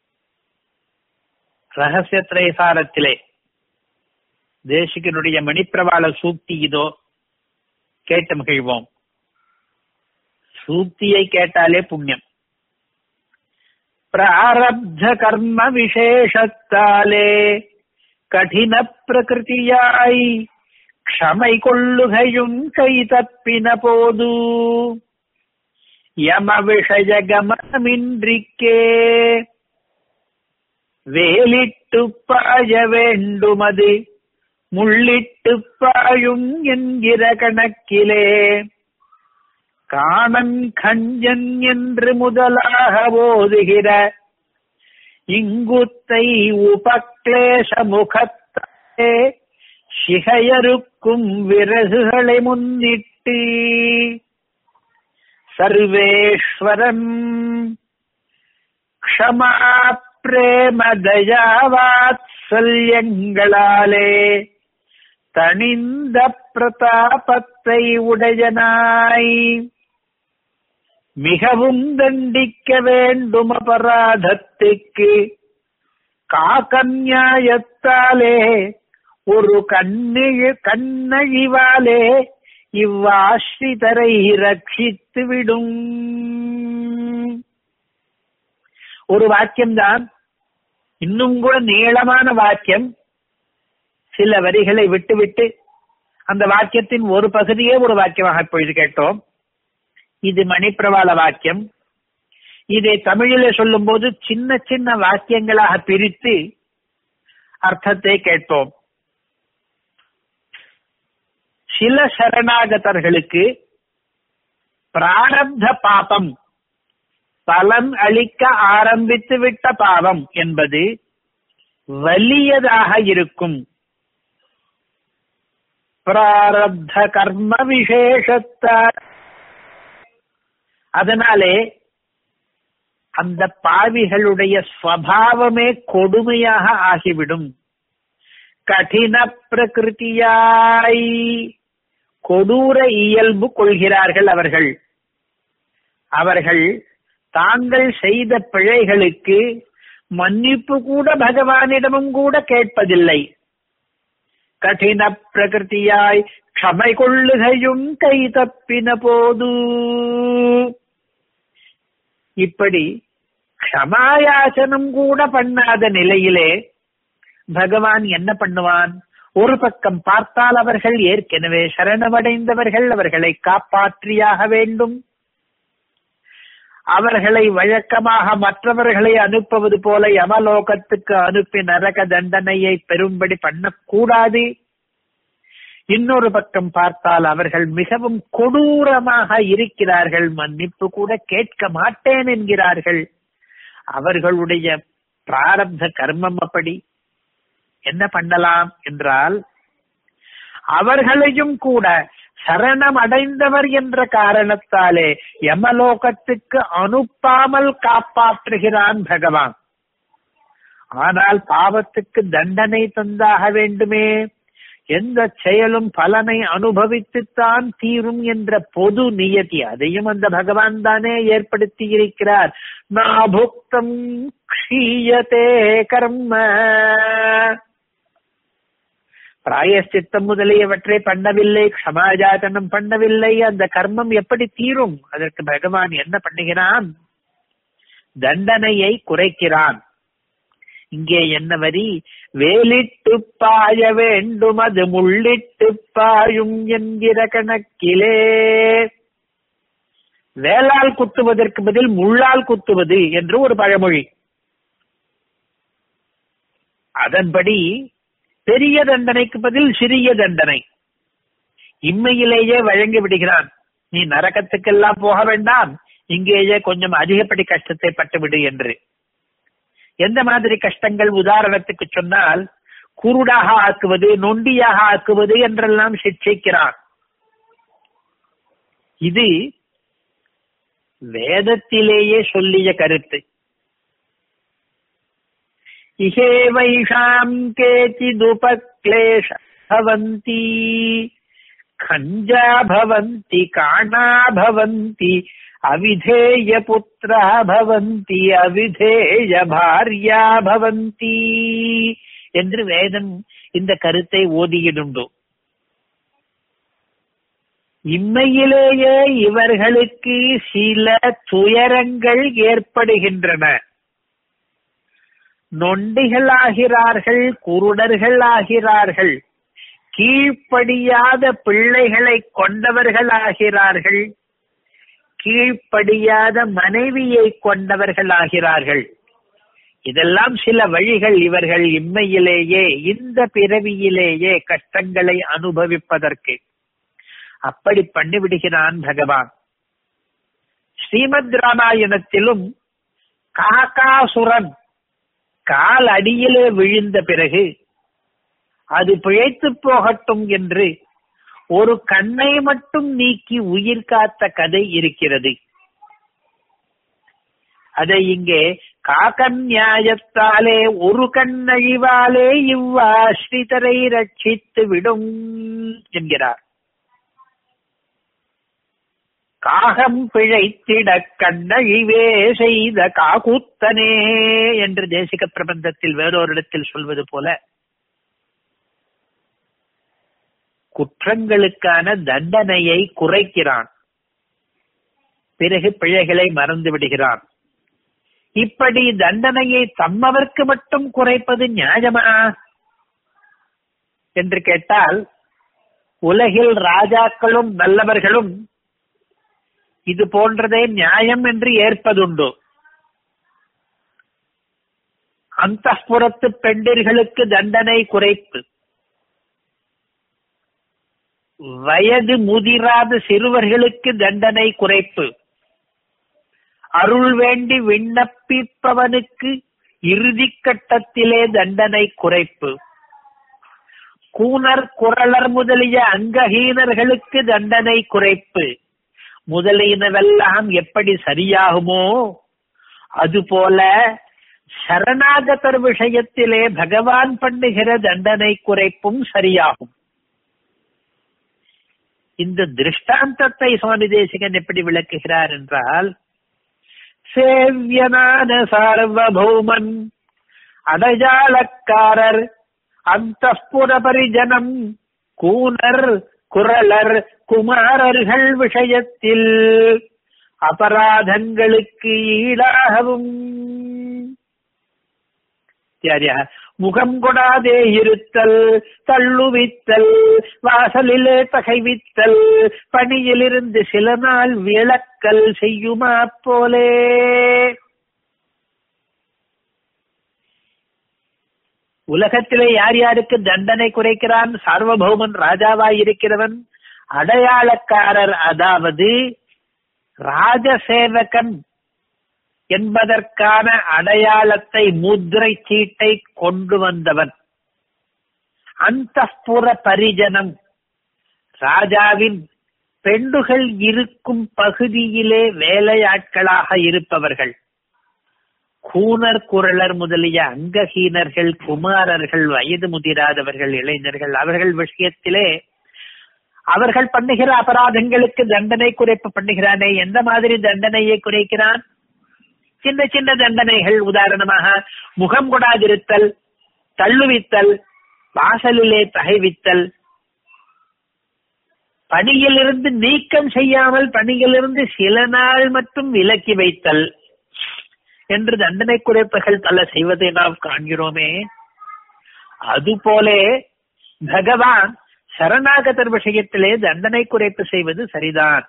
ரகசிய திரைசாரத்திலே தேசிகனுடைய மணிப்பிரவாள சூக்தி இதோ கேட்டு மகிழ்வோம் சூக்தியை கேட்டாலே புண்ணியம் பிராரப்த கர்ம விசேஷத்தாலே கடின பிரகிருதியாய் க்ஷமை கொள்ளுகையும் கை தப்பின போது யம விஷய கமனமின்றிக்கே வேலிட்டு பாய வேண்டுமது முள்ளிட்டு பாயும் என்கிற கணக்கிலே காணன் கஞ்சன் என்று முதலாக போதுகிற இங்குத்தை உபக்லேச முகத்தே சிகையருக்கும் விறகுகளை முன்னிட்டு சர்வேஸ்வரன் க்ஷமா பிரேம தயாவாத்சல்யங்களாலே தனிந்த பிரதாபத்தை உடையனாய் மிகவும் தண்டிக்க வேண்டும் அபராதத்துக்கு காக்கன்யாயத்தாலே ஒரு கண்ணி கண்ணழிவாலே இவ்வாஸ்ரிதரை ரட்சித்து விடும் ஒரு வாக்கியம்தான் இன்னும் கூட நீளமான வாக்கியம் சில வரிகளை விட்டுவிட்டு அந்த வாக்கியத்தின் ஒரு பகுதியே ஒரு வாக்கியமாக இப்பொழுது கேட்டோம் இது மணிப்பிரவாள வாக்கியம் இதை தமிழிலே சொல்லும் போது சின்ன சின்ன வாக்கியங்களாக பிரித்து அர்த்தத்தை கேட்போம் சில சரணாகதர்களுக்கு பிராரப்த பாபம் பலன் அளிக்க ஆரம்பித்து விட்ட பாவம் என்பது வலியதாக இருக்கும் பிராரப்த கர்ம விசேஷத்தால் அதனாலே அந்த பாவிகளுடைய ஸ்வபாவமே கொடுமையாக ஆகிவிடும் கடின பிரகிருதியாய் கொடூர இயல்பு கொள்கிறார்கள் அவர்கள் அவர்கள் தாங்கள் செய்த பிழைகளுக்கு மன்னிப்பு கூட பகவானிடமும் கூட கேட்பதில்லை கடின பிரகிருதியாய் க்ஷமை கொள்ளுகையும் கை தப்பின போது இப்படி க்ஷமாயாசனம் கூட பண்ணாத நிலையிலே பகவான் என்ன பண்ணுவான் ஒரு பக்கம் பார்த்தால் அவர்கள் ஏற்கனவே சரணமடைந்தவர்கள் அவர்களை காப்பாற்றியாக வேண்டும் அவர்களை வழக்கமாக மற்றவர்களை அனுப்புவது போல யமலோகத்துக்கு அனுப்பி நரக தண்டனையை பெறும்படி பண்ணக்கூடாது இன்னொரு பக்கம் பார்த்தால் அவர்கள் மிகவும் கொடூரமாக இருக்கிறார்கள் மன்னிப்பு கூட கேட்க மாட்டேன் என்கிறார்கள் அவர்களுடைய பிராரப்த கர்மம் அப்படி என்ன பண்ணலாம் என்றால் அவர்களையும் கூட சரணம் அடைந்தவர் என்ற காரணத்தாலே யமலோகத்துக்கு அனுப்பாமல் காப்பாற்றுகிறான் பகவான் ஆனால் பாவத்துக்கு தண்டனை தந்தாக வேண்டுமே எந்த செயலும் பலனை அனுபவித்துத்தான் தீரும் என்ற பொது நியதி அதையும் அந்த பகவான் தானே ஏற்படுத்தி இருக்கிறார் நாபுக்தம் க்ஷீயத்தே கர்ம பிராயஷ்சித்தம் முதலியவற்றை பண்ணவில்லை க்ஷமாஜாதனம் பண்ணவில்லை அந்த கர்மம் எப்படி தீரும் அதற்கு பகவான் என்ன பண்ணுகிறான் தண்டனையை குறைக்கிறான் இங்கே என்ன வரி வேலிட்டு பாய வேண்டும் அது முள்ளிட்டு பாயும் என்கிற கணக்கிலே வேளால் குத்துவதற்கு பதில் முள்ளால் குத்துவது என்று ஒரு பழமொழி அதன்படி பெரிய தண்டனைக்கு பதில் சிறிய தண்டனை இம்மையிலேயே வழங்கி விடுகிறான் நீ நரகத்துக்கெல்லாம் போக வேண்டாம் இங்கேயே கொஞ்சம் அதிகப்படி கஷ்டத்தை பட்டுவிடு என்று எந்த மாதிரி கஷ்டங்கள் உதாரணத்துக்கு சொன்னால் குருடாக ஆக்குவது நொண்டியாக ஆக்குவது என்றெல்லாம் சிக்ஷிக்கிறான் இது வேதத்திலேயே சொல்லிய கருத்து இஹே வைஷாம் கேச்சிதுபக்லேஷ பவந்தி கஞ்சா பவந்தி காணா பவந்தி அவிதேய புத்திரா பவந்தி அவிதேய பாரியா பவந்தி என்று வேதம் இந்த கருத்தை ஓதியிடுண்டு இம்மையிலேயே இவர்களுக்கு சில துயரங்கள் ஏற்படுகின்றன நொண்டிகள் குருடர்கள் ஆகிறார்கள் கீழ்ப்படியாத பிள்ளைகளை கொண்டவர்கள் ஆகிறார்கள் கீழ்ப்படியாத மனைவியை கொண்டவர்கள் ஆகிறார்கள் இதெல்லாம் சில வழிகள் இவர்கள் இம்மையிலேயே இந்த பிறவியிலேயே கஷ்டங்களை அனுபவிப்பதற்கு அப்படி பண்ணிவிடுகிறான் பகவான் ஸ்ரீமத் ராமாயணத்திலும் காகாசுரன் கால் அடியிலே விழுந்த பிறகு அது பிழைத்து போகட்டும் என்று ஒரு கண்ணை மட்டும் நீக்கி உயிர் காத்த கதை இருக்கிறது அதை இங்கே காக்கன் நியாயத்தாலே ஒரு கண்ணழிவாலே இவ்வாஸ்ரிதரை ரட்சித்து விடும் என்கிறார் காகம் பிழைத்திட கண்ணழிவே செய்த காகுத்தனே என்று தேசிக பிரபந்தத்தில் வேறொரிடத்தில் சொல்வது போல குற்றங்களுக்கான தண்டனையை குறைக்கிறான் பிறகு பிழைகளை மறந்து விடுகிறான் இப்படி தண்டனையை தம்மவர்க்கு மட்டும் குறைப்பது நியாயமா என்று கேட்டால் உலகில் ராஜாக்களும் நல்லவர்களும் இது போன்றதே நியாயம் என்று ஏற்பதுண்டு அந்த பெண்டிர்களுக்கு தண்டனை குறைப்பு வயது முதிராத சிறுவர்களுக்கு தண்டனை குறைப்பு அருள் வேண்டி விண்ணப்பிப்பவனுக்கு இறுதி கட்டத்திலே தண்டனை குறைப்பு கூனர் குரலர் முதலிய அங்கஹீனர்களுக்கு தண்டனை குறைப்பு முதலியனவெல்லாம் எப்படி சரியாகுமோ அதுபோல சரணாகதர் விஷயத்திலே பகவான் பண்ணுகிற தண்டனை குறைப்பும் சரியாகும் இந்த திருஷ்டாந்தத்தை சுவாமி தேசிகன் எப்படி விளக்குகிறார் என்றால் சேவியனான சார்வபௌமன் அடையாளக்காரர் அந்த பரிஜனம் கூனர் குரலர் குமாரர்கள் விஷயத்தில் அபராதங்களுக்கு ஈடாகவும் முகம் கொடாதே இருத்தல் தள்ளுவித்தல் வாசலிலே பகைவித்தல் பணியிலிருந்து சில நாள் விளக்கல் செய்யுமா போலே உலகத்திலே யார் யாருக்கு தண்டனை குறைக்கிறான் சார்வபௌமன் ராஜாவாய் இருக்கிறவன் அடையாளக்காரர் அதாவது ராஜசேவகன் என்பதற்கான அடையாளத்தை முத்திரை சீட்டை கொண்டு வந்தவன் அந்த பரிஜனம் ராஜாவின் பெண்டுகள் இருக்கும் பகுதியிலே வேலையாட்களாக இருப்பவர்கள் கூனர் குரலர் முதலிய அங்கஹீனர்கள் குமாரர்கள் வயது முதிராதவர்கள் இளைஞர்கள் அவர்கள் விஷயத்திலே அவர்கள் பண்ணுகிற அபராதங்களுக்கு தண்டனை குறைப்பு பண்ணுகிறானே எந்த மாதிரி தண்டனையை குறைக்கிறான் சின்ன சின்ன தண்டனைகள் உதாரணமாக முகம் கொடாதிருத்தல் தள்ளுவித்தல் வாசலிலே தகைவித்தல் பணியிலிருந்து நீக்கம் செய்யாமல் பணியிலிருந்து சில நாள் மட்டும் விலக்கி வைத்தல் என்று தண்டனை குறைப்புகள் பல செய்வதை நாம் காண்கிறோமே அதுபோலே பகவான் சரணாகதர் விஷயத்திலே தண்டனை குறைப்பு செய்வது சரிதான்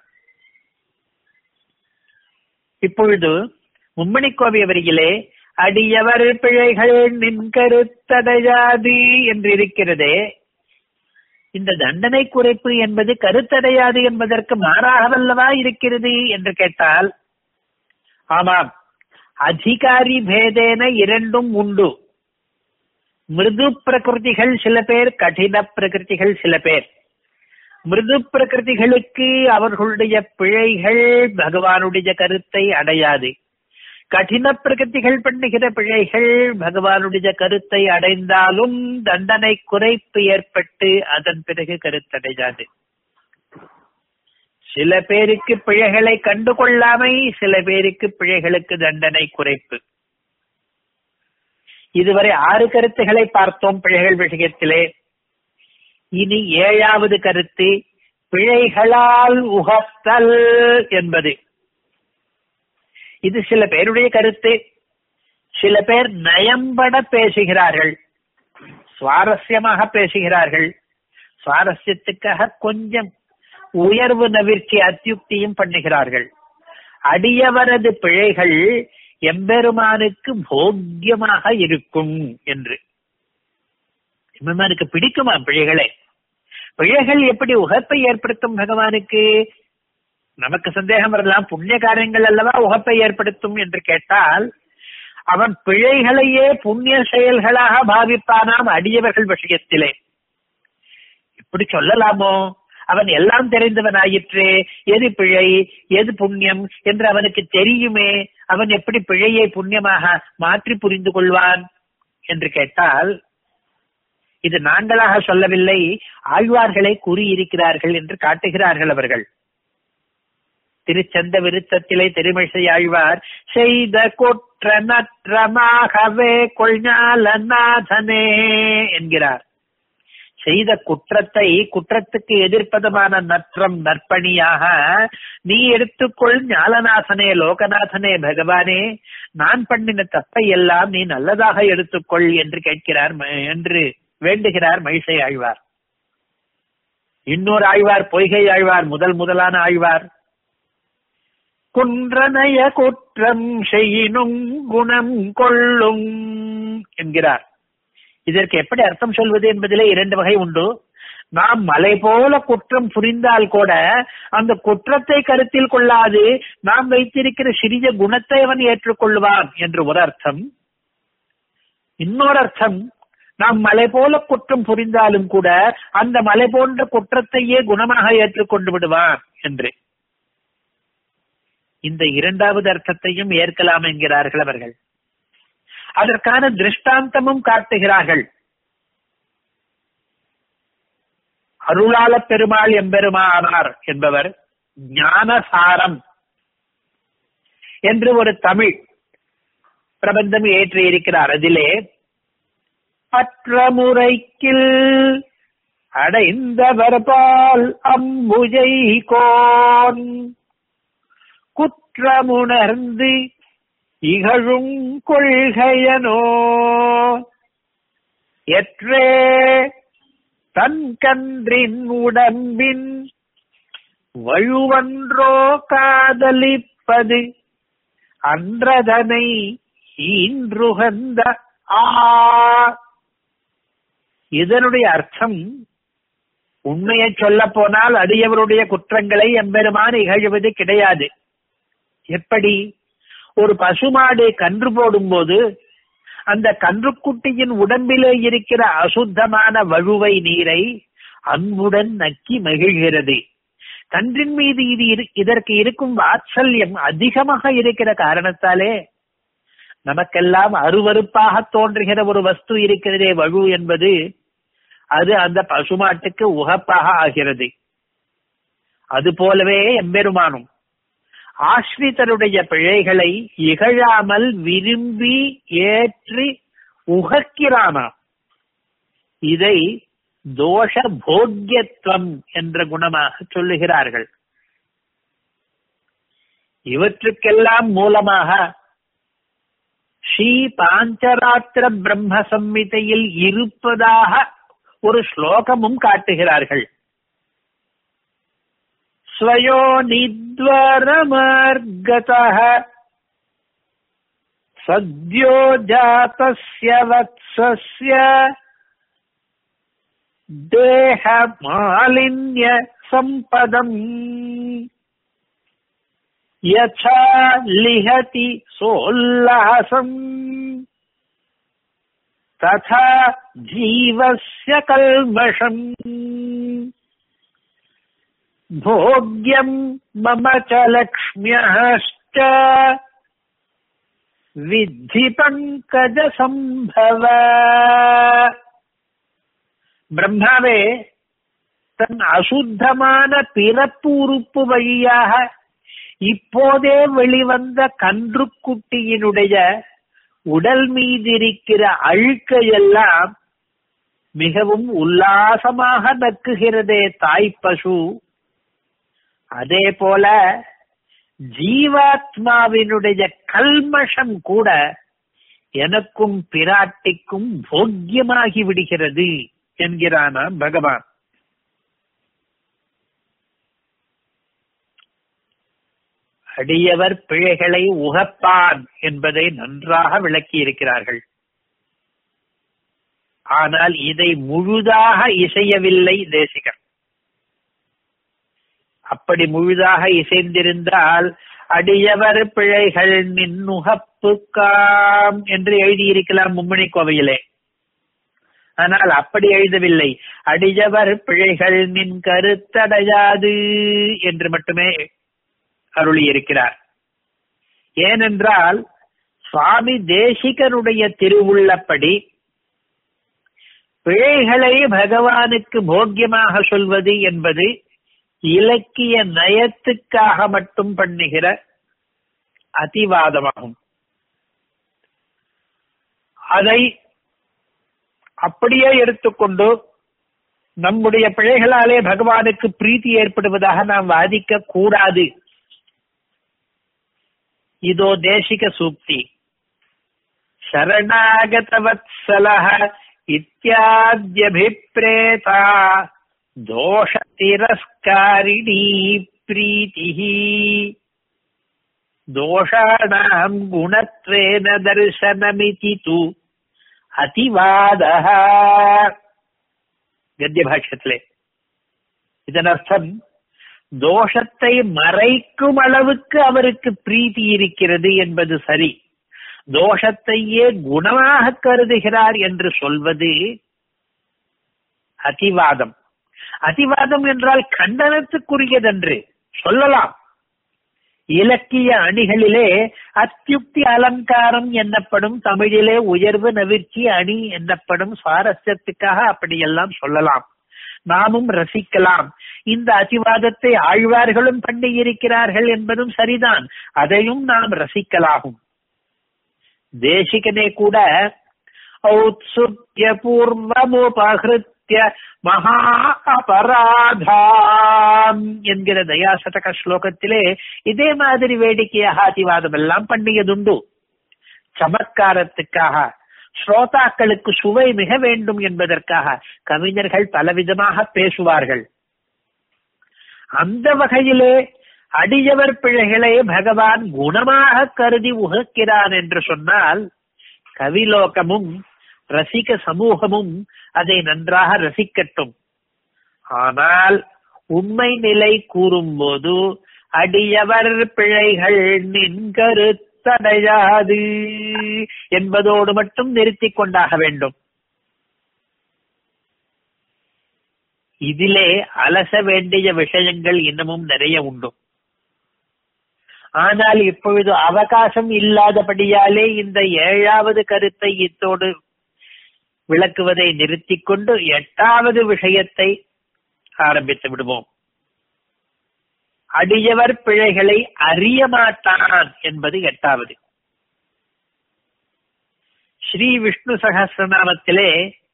இப்பொழுது மும்மணி கோவை வரியிலே அடியவர் பிழைகள் நின் கருத்தடையாது என்று இருக்கிறதே இந்த தண்டனை குறைப்பு என்பது கருத்தடையாது என்பதற்கு மாறாகவல்லவா இருக்கிறது என்று கேட்டால் ஆமாம் அதிகாரி பேதேன இரண்டும் உண்டு மிருது பிரகிருதிகள் சில பேர் கடின பிரகிருதிகள் சில பேர் மிருது பிரகிருதிகளுக்கு அவர்களுடைய பிழைகள் பகவானுடைய கருத்தை அடையாது கடின பிரகிருதிகள் பண்ணுகிற பிழைகள் பகவானுடைய கருத்தை அடைந்தாலும் தண்டனை குறைப்பு ஏற்பட்டு அதன் பிறகு கருத்தடையாது சில பேருக்கு பிழைகளை கண்டு கொள்ளாமை சில பேருக்கு பிழைகளுக்கு தண்டனை குறைப்பு இதுவரை ஆறு கருத்துகளை பார்த்தோம் பிழைகள் விஷயத்திலே இனி ஏழாவது கருத்து பிழைகளால் உகத்தல் என்பது இது சில பேருடைய கருத்து சில பேர் நயம்பட பேசுகிறார்கள் சுவாரஸ்யமாக பேசுகிறார்கள் சுவாரஸ்யத்துக்காக கொஞ்சம் உயர்வு நவிர்ச்சி அத்தியுக்தியும் பண்ணுகிறார்கள் அடியவரது பிழைகள் எம்பெருமானுக்கு போக்கியமாக இருக்கும் என்று எம்பெருமானுக்கு பிடிக்குமா பிழைகளை பிழைகள் எப்படி உகப்பை ஏற்படுத்தும் பகவானுக்கு நமக்கு சந்தேகம் வரலாம் புண்ணிய காரியங்கள் அல்லவா உகப்பை ஏற்படுத்தும் என்று கேட்டால் அவன் பிழைகளையே புண்ணிய செயல்களாக பாவிப்பானாம் அடியவர்கள் விஷயத்திலே இப்படி சொல்லலாமோ அவன் எல்லாம் தெரிந்தவனாயிற்றே எது பிழை எது புண்ணியம் என்று அவனுக்கு தெரியுமே அவன் எப்படி பிழையை புண்ணியமாக மாற்றி புரிந்து கொள்வான் என்று கேட்டால் இது நாங்களாக சொல்லவில்லை ஆழ்வார்களை கூறியிருக்கிறார்கள் என்று காட்டுகிறார்கள் அவர்கள் திருச்சந்த விருத்தத்திலே திருமிசை ஆழ்வார் செய்த குற்ற நற்றமாகவே கொள்ஞாலநாதனே என்கிறார் செய்த குற்றத்தை குற்றத்துக்கு எதிர்ப்பதமான நற்றம் நற்பணியாக நீ எடுத்துக்கொள் ஞாலநாதனே லோகநாதனே பகவானே நான் பண்ணின தப்பை எல்லாம் நீ நல்லதாக எடுத்துக்கொள் என்று கேட்கிறார் என்று வேண்டுகிறார் மகிழ்சை ஆழ்வார் இன்னொரு ஆழ்வார் பொய்கை ஆழ்வார் முதல் முதலான ஆழ்வார் குன்றனைய குற்றம் செய்யினும் குணம் கொள்ளும் என்கிறார் இதற்கு எப்படி அர்த்தம் சொல்வது என்பதிலே இரண்டு வகை உண்டு நாம் மலை போல குற்றம் புரிந்தால் கூட அந்த குற்றத்தை கருத்தில் கொள்ளாது நாம் வைத்திருக்கிற சிறிய குணத்தை அவன் ஏற்றுக்கொள்வான் என்று ஒரு அர்த்தம் இன்னொரு அர்த்தம் நாம் மலை போல குற்றம் புரிந்தாலும் கூட அந்த மலை போன்ற குற்றத்தையே குணமாக ஏற்றுக்கொண்டு விடுவான் என்று இந்த இரண்டாவது அர்த்தத்தையும் ஏற்கலாம் என்கிறார்கள் அவர்கள் அதற்கான திருஷ்டாந்தமும் காட்டுகிறார்கள் அருளாள பெருமாள் எம்பெருமானார் என்பவர் ஞானசாரம் என்று ஒரு தமிழ் பிரபந்தம் ஏற்றி இருக்கிறார் அதிலே பற்றமுறைக்கில் அடைந்தவர் பால் அம்புஜை கோன் குற்றமுணர்ந்து இகழும் கொள்கையனோ எற்றே தன் கன்றின் உடம்பின் வழுவன்றோ காதலிப்பது அன்றதனை ஈன்றுகந்த ஆ இதனுடைய அர்த்தம் உண்மையை சொல்ல போனால் அடியவருடைய குற்றங்களை எம்பெருமான் இகழ்வது கிடையாது எப்படி ஒரு பசுமாடு கன்று போடும்போது அந்த கன்றுக்குட்டியின் உடம்பிலே இருக்கிற அசுத்தமான வழுவை நீரை அன்புடன் நக்கி மகிழ்கிறது கன்றின் மீது இது இதற்கு இருக்கும் வாத்சல்யம் அதிகமாக இருக்கிற காரணத்தாலே நமக்கெல்லாம் அருவருப்பாக தோன்றுகிற ஒரு வஸ்து இருக்கிறதே வழு என்பது அது அந்த பசுமாட்டுக்கு உகப்பாக ஆகிறது அது போலவே எம்பெருமானும் ஆஸ்ரிதருடைய பிழைகளை இகழாமல் விரும்பி ஏற்றி உகக்கிறானா இதை தோஷ போக்கியத்துவம் என்ற குணமாக சொல்லுகிறார்கள் இவற்றுக்கெல்லாம் மூலமாக ஸ்ரீ பாஞ்சராத்திர பிரம்ம சம்மிதையில் இருப்பதாக ஒரு ஸ்லோகமும் காட்டுகிறார்கள் ஸ்வயோ நித்வரமர்கதः சத்யோ ஜாதஸ்ய வத்சஸ்ய தேஹ மாலின்ய சம்பதம் யசா லிஹதி சோல்லாசம் ததா ஜீவஸ்ய கல்மஷம் भोग्यम् मम च लक्ष्म्यश्च வித்தி பங்கஜ சம்பவ பிரம்மாவே தன் அசுத்தமான பிறப்பு உறுப்பு வழியாக இப்போதே வெளிவந்த கன்றுக்குட்டியினுடைய உடல் மீதிருக்கிற அழுக்கையெல்லாம் மிகவும் உல்லாசமாக நக்குகிறதே தாய் பசு அதே போல ஜீவாத்மாவினுடைய கல்மஷம் கூட எனக்கும் பிராட்டிக்கும் போக்கியமாகி விடுகிறது என்கிறானாம் பகவான் அடியவர் பிழைகளை உகப்பான் என்பதை நன்றாக விளக்கி இருக்கிறார்கள் ஆனால் இதை முழுதாக இசையவில்லை தேசிகர் அப்படி முழுதாக இசைந்திருந்தால் அடியவர் பிழைகள் நின்னுகப்புக்காம் என்று எழுதியிருக்கலாம் மும்மணி கோவையிலே ஆனால் அப்படி எழுதவில்லை அடியவர் பிழைகள் நின் கருத்தடையாது என்று மட்டுமே அருளியிருக்கிறார் ஏனென்றால் சுவாமி தேசிகனுடைய திருவுள்ளப்படி பிழைகளை பகவானுக்கு போக்கியமாக சொல்வது என்பது இலக்கிய நயத்துக்காக மட்டும் பண்ணுகிற அதிவாதமாகும் அதை அப்படியே எடுத்துக்கொண்டு நம்முடைய பிழைகளாலே பகவானுக்கு பிரீத்தி ஏற்படுவதாக நாம் வாதிக்க கூடாது இதோ தேசிக சூக்தி சரணாகதவத்சலः இத்தியாத்யபிப்ரேதா தோஷ திரஸ்காரிணி பிரீதிः தோஷாணாம் குணத்வேன தர்சனமிதி து அதிவாதः கத்திய பாஷ்யத்திலே இதன் அர்த்தம் தோஷத்தை மறைக்கும் அளவுக்கு அவருக்கு பிரீத்தி இருக்கிறது என்பது சரி தோஷத்தையே குணமாக கருதுகிறார் என்று சொல்வது அதிவாதம் அதிவாதம் என்றால் கண்டனத்துக்குரியதென்று சொல்லலாம் இலக்கிய அணிகளிலே அத்தியுக்தி அலங்காரம் என்னப்படும் தமிழிலே உயர்வு நவிர்ச்சி அணி என்னப்படும் சுவாரஸ்யத்துக்காக அப்படியெல்லாம் சொல்லலாம் நாமும் ரசிக்கலாம் இந்த அதிவாதத்தை ஆழ்வார்களும் பண்ணி இருக்கிறார்கள் என்பதும் சரிதான் அதையும் நாம் ரசிக்கலாகும் தேசிகனே கூட ஔத்சுத்ய பூர்வமுபகிருத்திய மகா அபராதாம் என்கிற தயாசதக ஸ்லோகத்திலே இதே மாதிரி வேடிக்கையாக அதிவாதம் எல்லாம் பண்ணியதுண்டு சமத்காரத்துக்காக ஸ்ரோதாக்களுக்கு சுவை மிக வேண்டும் என்பதற்காக கவிஞர்கள் பலவிதமாக பேசுவார்கள் அந்த வகையிலே அடியவர் பிழைகளை பகவான் குணமாக கருதி உகக்கிறான் என்று சொன்னால் கவிலோகமும் ரசிக சமூகமும் அதை நன்றாக ரசிக்கட்டும் ஆனால் உண்மை நிலை கூறும்போது அடியவர் பிழைகள் நின் கருத்தடையாது என்பதோடு மட்டும் நிறுத்திக் கொண்டாக வேண்டும் இதிலே அலச வேண்டிய விஷயங்கள் இன்னமும் நிறைய உண்டு ஆனால் இப்பொழுது அவகாசம் இல்லாதபடியாலே இந்த ஏழாவது கருத்தை இத்தோடு விளக்குவதை நிறுத்திக் கொண்டு எட்டாவது விஷயத்தை ஆரம்பித்து விடுவோம் அடியவர் பிழைகளை அறிய மாட்டான் என்பது எட்டாவது ஸ்ரீ விஷ்ணு சகசிரநாமத்திலே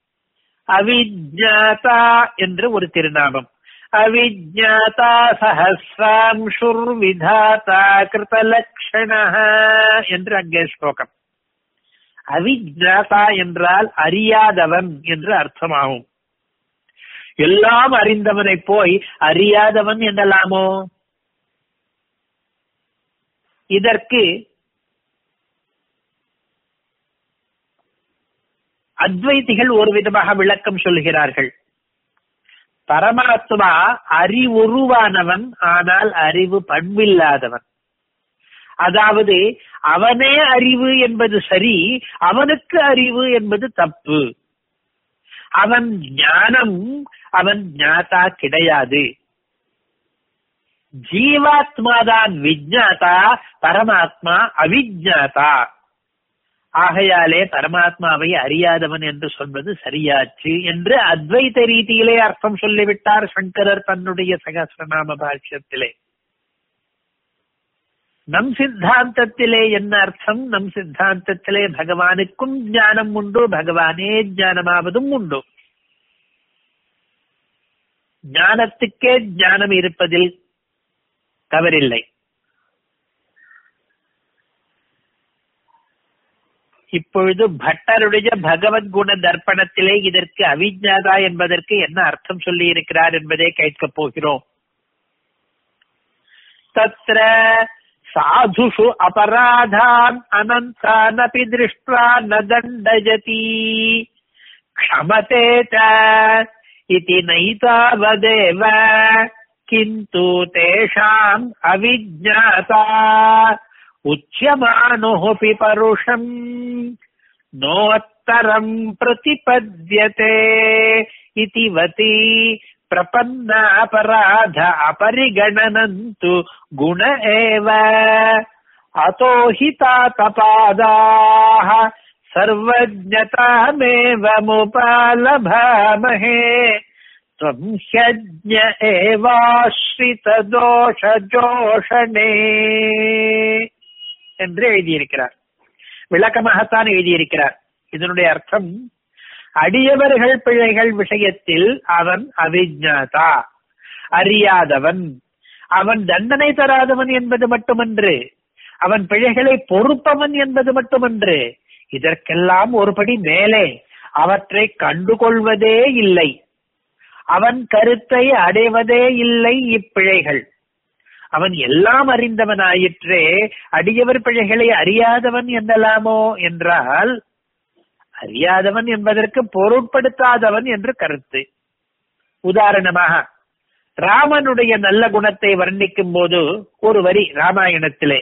அவிஜாதா என்று ஒரு திருநாமம் அவிஜாதா சஹசிராம்சுர் விதாதா கிருதலக்ஷண என்று அங்கே ஸ்லோகம் அவிஜாதா என்றால் அறியாதவன் என்று அர்த்தமாகும் எல்லாம் அறிந்தவனை போய் அறியாதவன் என்னலாமோ இதற்கு அத்வைதிகள் ஒரு விதமாக விளக்கம் சொல்கிறார்கள் பரமாத்மா அறிவுருவானவன் ஆனால் அறிவு பண்பில்லாதவன் அதாவது அவனே அறிவு என்பது சரி அவனுக்கு அறிவு என்பது தப்பு அவன் ஞானம் அவன் ஞாதா கிடையாது ஜீவாத்மாதான் விஜாதா பரமாத்மா அவிஜாதா ஆகையாலே பரமாத்மாவை அறியாதவன் என்று சொல்வது சரியாச்சு என்று அத்வைத ரீதியிலே அர்த்தம் சொல்லிவிட்டார் சங்கரர் தன்னுடைய சகசிரநாம பாஷ்யத்திலே நம் சித்தாந்தத்திலே என்ன அர்த்தம் நம் சித்தாந்தத்திலே பகவானுக்கும் ஞானம் உண்டு பகவானே ஞானமாவதும் உண்டு ஞானத்துக்கே ஞானம் இருப்பதில் தவறில்லை இப்பொழுது பட்டருடைய பகவத்குண தர்ப்பணத்திலே இதற்கு அவிஜாதா என்பதற்கு என்ன அர்த்தம் சொல்லி இருக்கிறார் என்பதை கேட்கப் போகிறோம் தத்ர சாதுஷு அபராதான் அனந்தானபி திருஷ்டுவா ந தண்டஜதி க்ஷமதே ச இதி நைதாவதேவ கிந்து தேஷாம் அவிஜாதா உச்சியமானோऽपि பருஷம் நோத்தரம் பிரதிபத்யते इति वति प्रपन्नापराध अपरिगणनन्तु गुण एव अतो हि तातपादाः सर्वज्ञतामेव मुपालभामहे त्वं ह्यज्ञ एवाश्रितदोषजोषणे என்று எழுதியிருக்கிறார் விளக்கமாகத்தான் எழுதியிருக்கிறார் இதனுடைய அர்த்தம் அடியவர்கள் பிழைகள் விஷயத்தில் அவன் அவிஜாதா அறியாதவன் அவன் தண்டனை தராதவன் என்பது மட்டுமன்று அவன் பிழைகளை பொறுப்பவன் என்பது மட்டுமன்று இதற்கெல்லாம் ஒருபடி மேலே அவற்றை கண்டுகொள்வதே இல்லை அவன் கருத்தை அடைவதே இல்லை இப்பிழைகள் அவன் எல்லாம் அறிந்தவனாயிற்றே அடியவர் பிழைகளை அறியாதவன் என்னலாமோ என்றால் அறியாதவன் என்பதற்கு பொருட்படுத்தாதவன் என்று கருத்து உதாரணமாக ராமனுடைய நல்ல குணத்தை வர்ணிக்கும் போது ஒரு வரி ராமாயணத்திலே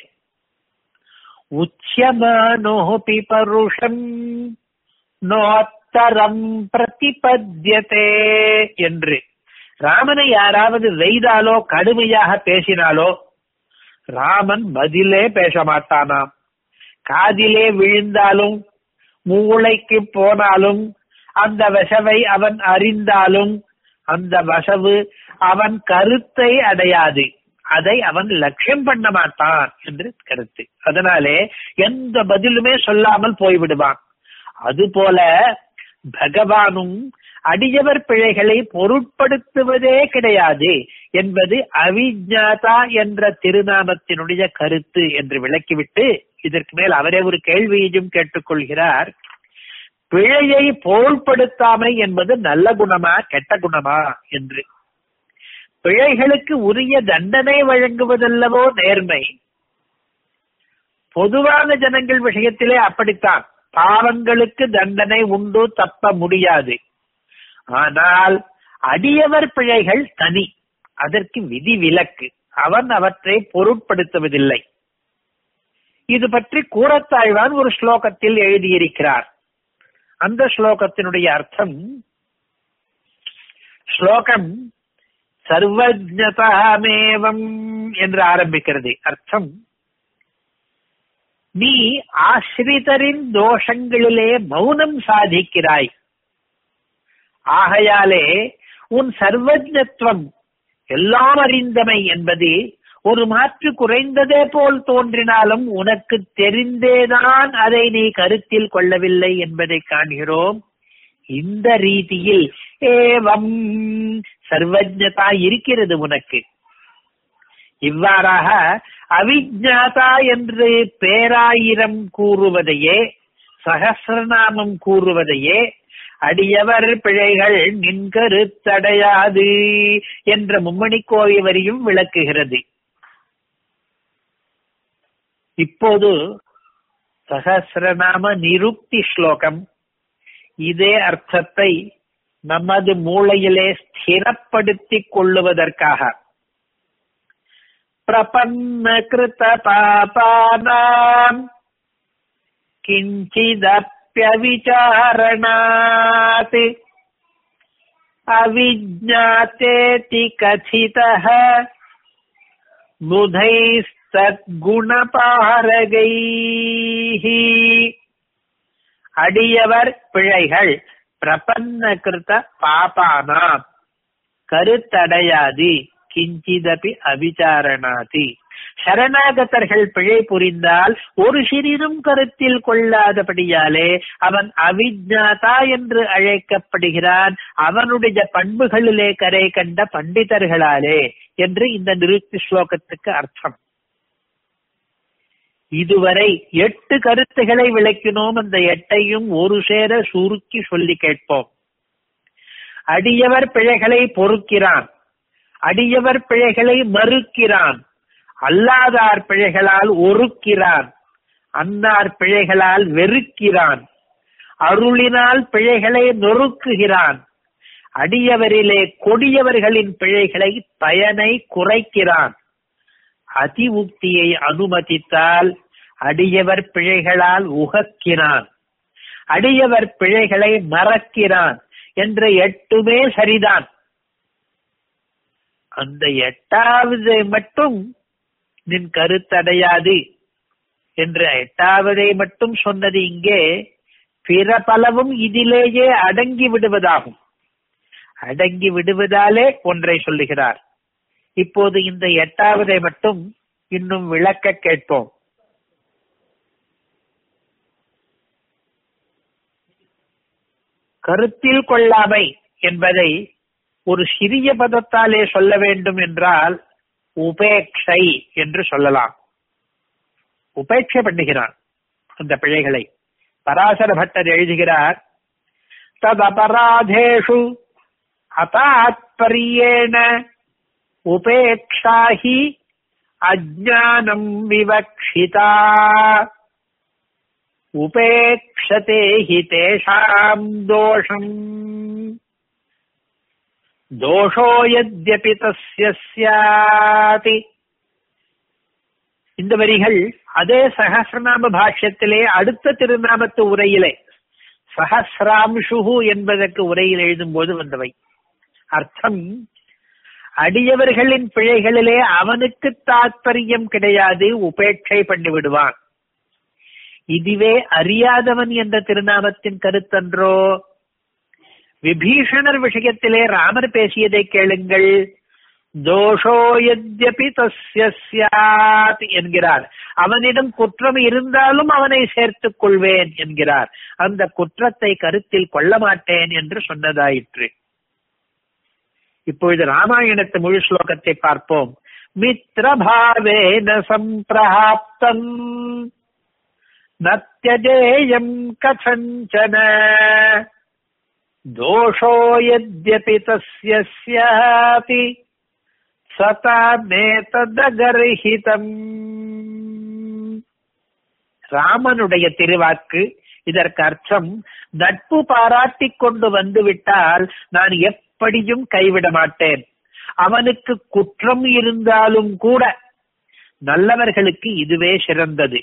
உச்சியமானோபி பருஷம் நோத்தரம் பிரதிபத்யதே என்று ராமனை யாராவது வெய்தாலோ கடுமையாக பேசினாலோ ராமன் பதிலே பேச மாட்டானாம் காதிலே விழுந்தாலும் மூளைக்கு போனாலும் அந்த வசவை அவன் அறிந்தாலும் அந்த வசவு அவன் கருத்தை அடையாது அதை அவன் லட்சியம் பண்ண மாட்டான் என்று கருத்து அதனாலே எந்த பதிலுமே சொல்லாமல் போய்விடுவான் அதுபோல பகவானும் அடியவர் பிழைகளை பொருட்படுத்துவதே கிடையாது என்பது அவிஜாதா என்ற திருநாமத்தினுடைய கருத்து என்று விளக்கிவிட்டு இதற்கு மேல் அவரே ஒரு கேள்வியையும் கேட்டுக்கொள்கிறார் பிழையை பொருட்படுத்தாமை என்பது நல்ல குணமா கெட்ட குணமா என்று பிழைகளுக்கு உரிய தண்டனை வழங்குவதல்லவோ நேர்மை பொதுவான ஜனங்கள் விஷயத்திலே அப்படித்தான் பாவங்களுக்கு தண்டனை உண்டு தப்ப முடியாது ஆனால் அடியவர் பிழைகள் தனி அதற்கு விதி விலக்கு அவன் அவற்றை பொருட்படுத்துவதில்லை இது பற்றி கூறத்தாழ்வான் ஒரு ஸ்லோகத்தில் எழுதியிருக்கிறார் அந்த ஸ்லோகத்தினுடைய அர்த்தம் ஸ்லோகம் சர்வஜதாமேவம் என்று ஆரம்பிக்கிறது அர்த்தம் நீ ஆசிரிதரின் தோஷங்களிலே மௌனம் சாதிக்கிறாய் ஆகையாலே உன் சர்வஜத்துவம் எல்லாம் அறிந்தமை என்பது ஒரு மாற்று குறைந்ததே போல் தோன்றினாலும் உனக்கு தெரிந்தேதான் அதை நீ கருத்தில் கொள்ளவில்லை என்பதை காண்கிறோம் இந்த ரீதியில் ஏவம் சர்வஜதா இருக்கிறது உனக்கு இவ்வாறாக அவிஜாதா என்று பேராயிரம் கூறுவதையே சகசிரநாமம் கூறுவதையே அடியவர் பிழைகள் நின்கருத்தடையாது என்ற மும்மணி கோவை வரியும் விளக்குகிறது இப்போது சகசிரநாம நிருக்தி ஸ்லோகம் இதே அர்த்தத்தை நமது மூளையிலே ஸ்திரப்படுத்திக் கொள்ளுவதற்காக பிரபன்ன கிருத பாபானாம் கிஞ்சிதப்யவிச்சாரணாத் அவிஜாத்தேதி கதிதः புதைஸ்தத்குணபாரகைः அடியவர் பிழைகள் பிரபன்ன கிருத பாபானாம் கருத்தடையாது கிஞ்சிதபி அவிச்சாரணாதி சரணாகதர்கள் பிழை புரிந்தால் ஒரு சிறிதும் கருத்தில் கொள்ளாதபடியாலே அவன் அவிஜாதா என்று அழைக்கப்படுகிறான் அவனுடைய பண்புகளிலே கரை கண்ட பண்டிதர்களாலே என்று இந்த நிறுத்தி ஸ்லோகத்துக்கு அர்த்தம் இதுவரை எட்டு கருத்துகளை விளக்கினோம் அந்த எட்டையும் ஒரு சேர சுருக்கி சொல்லி கேட்போம் அடியவர் பிழைகளை பொறுக்கிறான் அடியவர் பிழைகளை மறுக்கிறான் அல்லாதார் பிழைகளால் ஒருக்கிறான் அன்னார் பிழைகளால் வெறுக்கிறான் அருளினால் பிழைகளை நொறுக்குகிறான் அடியவரிலே கொடியவர்களின் பிழைகளை பயனை குறைக்கிறான் அதிமுக்தியை அனுமதித்தால் அடியவர் பிழைகளால் உகக்கிறான் அடியவர் பிழைகளை மறக்கிறான் என்ற எட்டுமே சரிதான் அந்த எட்டாவது மட்டும் நின் கருத்தடையாது என்ற எட்டாவதை மட்டும் சொன்னது இங்கே பிற பலவும் இதிலேயே அடங்கி விடுவதாகும் அடங்கி விடுவதாலே ஒன்றை சொல்லுகிறார் இப்போது இந்த எட்டாவதை மட்டும் இன்னும் விளக்க கேட்போம் கருத்தில் கொள்ளாமை என்பதை ஒரு சிறிய பதத்தாலே சொல்ல வேண்டும் என்றால் உபேட்சை என்று சொல்லலாம் உபேட்சை பண்ணுகிறான் அந்த பிழைகளை பராசர பட்டர் எழுதுகிறார் ததபராதேஷு அதாத்பரியேன உபேக்ஷாஹி அஜானம் விவக்ஷிதா உபேக்ஷதே ஹி தேஷாம் தோஷம் தோஷோ யத்யபி தஸ்ய ஸ்யாதி இந்த வரிகள் அதே சகசிரநாம பாஷ்யத்திலே அடுத்த திருநாமத்து உரையிலே சஹசிராம்சு என்பதற்கு உரையில் எழுதும் போது வந்தவை அர்த்தம் அடியவர்களின் பிழைகளிலே அவனுக்கு தாத்பரியம் கிடையாது உபேட்சை பண்ணி விடுவான் இதுவே அறியாதவன் என்ற திருநாமத்தின் கருத்தன்றோ விபீஷணர் விஷயத்திலே ராமர் பேசியதை கேளுங்கள் தோஷோ யத்யபி தஸ்ய ஸ்யாத் என்கிறார் அவனிடம் குற்றம் இருந்தாலும் அவனை சேர்த்துக் கொள்வேன் என்கிறார் அந்த குற்றத்தை கருத்தில் கொள்ள மாட்டேன் என்று சொன்னதாயிற்று இப்பொழுது ராமாயணத்து முழு ஸ்லோகத்தை பார்ப்போம் மித்ரபாவேன சம்பிரஹாப்தம் நத்தியஜேயம் கதஞ்சன தோஷோ யத்யபி தஸ்ய ஸ்யாதி சதாமேததகர்ஹிதம் ராமனுடைய திருவாக்கு இதற்கு அர்த்தம் நட்பு பாராட்டிக் கொண்டு வந்துவிட்டால் நான் எப்படியும் கைவிட மாட்டேன் அவனுக்கு குற்றம் இருந்தாலும் கூட நல்லவர்களுக்கு இதுவே சிறந்தது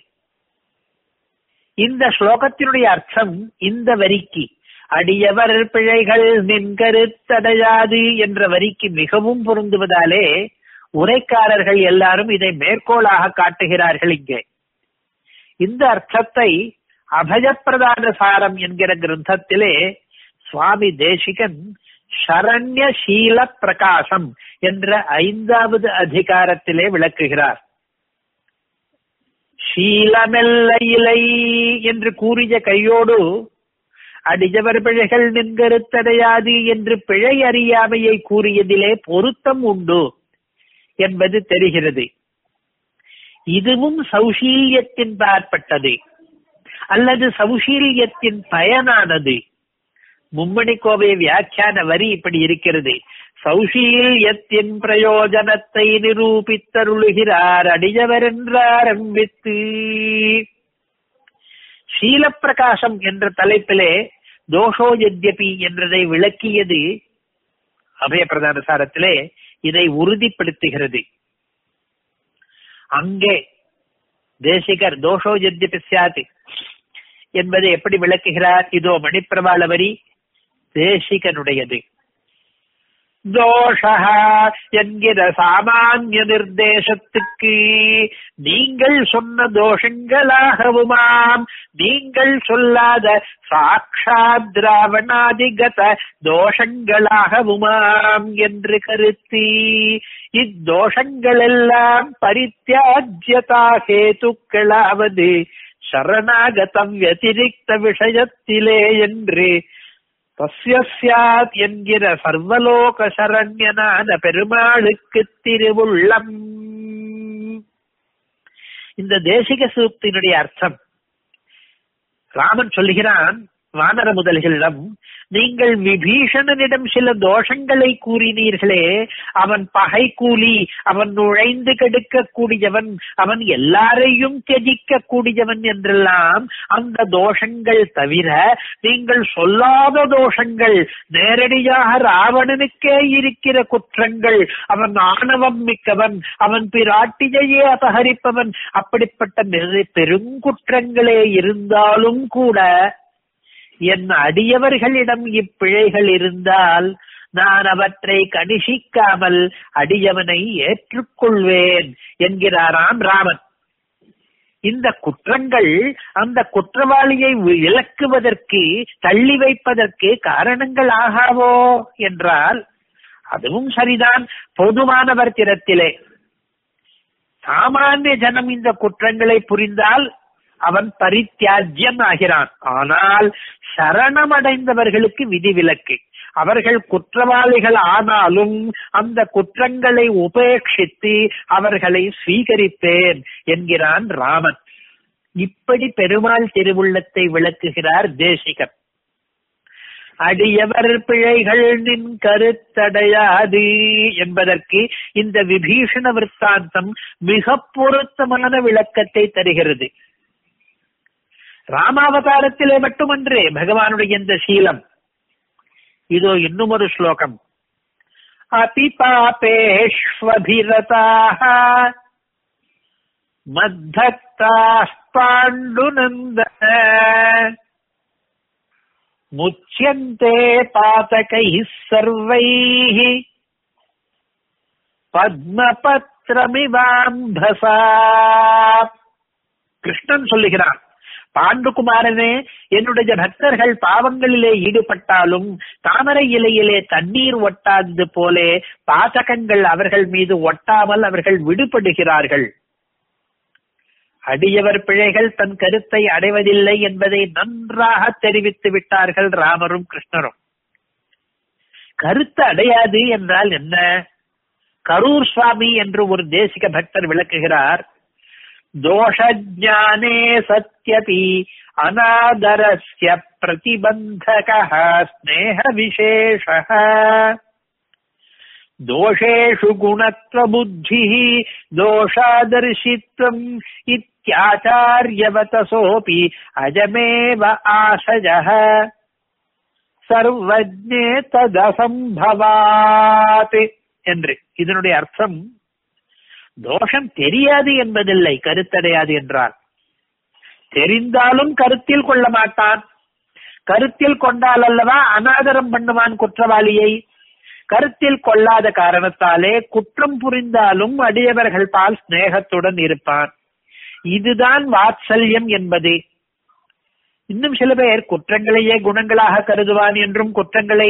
இந்த ஸ்லோகத்தினுடைய அர்த்தம் இந்த வரிக்கு அடியவர் பிழைகள் நின்கருத்தடையாது என்ற வரிக்கு மிகவும் பொருந்துவதாலே உரைக்காரர்கள் எல்லாரும் இதை மேற்கோளாக காட்டுகிறார்கள் இங்கே இந்த அர்த்தத்தை அபயப்பிரதான சாரம் என்கிற கிரந்தத்திலே சுவாமி தேசிகன் சரண்ய சீல பிரகாசம் என்ற ஐந்தாவது அதிகாரத்திலே விளக்குகிறார் சீலமெல்ல இலை என்று கூறிய கையோடு அடிஜவர் பிழைகள் நின்கருத்தடையாது என்று பிழை அறியாமையை கூறியதிலே பொருத்தம் உண்டு என்பது தெரிகிறது இதுவும் சௌஷீல்யத்தின் பார்ப்பட்டது அல்லது சௌஷீல்யத்தின் பயனானது மும்மணி கோவை வியாக்கியான வரி இப்படி இருக்கிறது சௌஷீல்யத்தின் பிரயோஜனத்தை நிரூபித்தருளுகிறார் அடியவர் என்றாரம்பித்து சீலப்பிரகாசம் என்ற தலைப்பிலே தோஷோ யத்யபி என்றதை விளக்கியது அபயப்பிரதான சாரத்திலே இதை உறுதிப்படுத்துகிறது அங்கே தேசிகர் தோஷோ யத்யபி சியாத் என்பதை எப்படி விளக்குகிறார் இதோ மணிப்பிரபாள வரி தேசிகனுடையது தோஷா என்கிற சாமானிய நிர்தேசத்துக்கு நீங்கள் சொன்ன தோஷங்களாகவுமாம் நீங்கள் சொல்லாத சாட்சாத் திராவணாதிகத தோஷங்களாகவுமாம் என்று கருத்தி இத்தோஷங்கள் எல்லாம் பரித்தியாஜ்யதா ஹேதுக்களாவது சரணாகதம் வத்திரிக்த விஷயத்திலே என்று தஸ்யாத் என்கிற சர்வலோக சரண்யனான பெருமாளுக்கு திருவுள்ளம் இந்த தேசிக சூக்தியினுடைய அர்த்தம் ராமன் சொல்லுகிறான் வானர முதல்களிடம் நீங்கள் விபீஷணனிடம் சில தோஷங்களை கூறினீர்களே அவன் பகை கூலி அவன் நுழைந்து கெடுக்கக்கூடியவன் அவன் எல்லாரையும் தியஜிக்க கூடியவன் என்றெல்லாம் அந்த தோஷங்கள் தவிர நீங்கள் சொல்லாத தோஷங்கள் நேரடியாக ராவணனுக்கே இருக்கிற குற்றங்கள் அவன் ஆணவம் மிக்கவன் அவன் பிராட்டியையே அபகரிப்பவன் அப்படிப்பட்ட நிறை பெருங்குற்றங்களே இருந்தாலும் கூட என் அடியவர்களிடம் இப்பிழைகள் இருந்தால் நான் அவற்றை கணிசிக்காமல் அடியவனை ஏற்றுக்கொள்வேன் என்கிறாராம் ராமன் இந்த குற்றங்கள் அந்த குற்றவாளியை விலக்குவதற்கு தள்ளி வைப்பதற்கு காரணங்கள் ஆகாவோ என்றால் அதுவும் சரிதான் பொதுவானவர் திறத்திலே சாமானிய ஜனம் இந்த குற்றங்களை புரிந்தால் அவன் பரித்தியாஜ்யம் ஆகிறான் ஆனால் சரணமடைந்தவர்களுக்கு விதிவிலக்கு அவர்கள் குற்றவாளிகள் ஆனாலும் அந்த குற்றங்களை உபேட்சித்து அவர்களை ஸ்வீகரிப்பேன் என்கிறான் ராமன் இப்படி பெருமாள் திருவுள்ளத்தை விளக்குகிறார் தேசிகர் அடியவர் பிழைகள் நின் கருத்தடையாது என்பதற்கு இந்த விபீஷண விற்த்தாந்தம் மிக பொருத்தமான விளக்கத்தை தருகிறது ராமாவதாரத்திலே மட்டுமன்றே பகவானுடைய இந்த சீலம் இதோ இன்னும் ஒரு ஸ்லோகம் அபி பாபேஷ்வபிரதாக மத்தக்தாः பாண்டுநந்தன முச்சியந்தே பாதகைः சர்வைः பத்மபத்ரமிவாம்பசா கிருஷ்ணன் சொல்லுகிறான் பாண்டுகுமாரனே என்னுடைய பக்தர்கள் பாவங்களிலே ஈடுபட்டாலும் தாமரை இலையிலே தண்ணீர் ஒட்டாதது போலே பாதகங்கள் அவர்கள் மீது ஒட்டாமல் அவர்கள் விடுபடுகிறார்கள் அடியவர் பிழைகள் தன் கருத்தை அடைவதில்லை என்பதை நன்றாக தெரிவித்து விட்டார்கள் ராமரும் கிருஷ்ணரும் கருத்து அடையாது என்றால் என்ன கரூர் சுவாமி என்று ஒரு தேசிக பக்தர் விளக்குகிறார் दोषज्ञाने सत्यपि अनादरस्य प्रतिबन्धकः स्नेहविशेषः दोषेषु गुणत्वबुद्धिः दोषादर्शित्वम् इत्याचार्यवतसोऽपि अजमेव आशजः சர்வஜே ததசம்பவாத் என்று இதனுடைய அர்த்தம் தோஷம் தெரியாது என்பதில்லை கருத்தடையாது என்றார் தெரிந்தாலும் கருத்தில் கொள்ள மாட்டான் கருத்தில் கொண்டால் அல்லவா அனாதரம் பண்ணுவான் குற்றவாளியை கருத்தில் கொள்ளாத காரணத்தாலே குற்றம் புரிந்தாலும் அடியவர்கள் பால் சிநேகத்துடன் இருப்பான் இதுதான் வாத்சல்யம் என்பது இன்னும் சில பேர் குற்றங்களையே குணங்களாக கருதுவான் என்றும் குற்றங்களை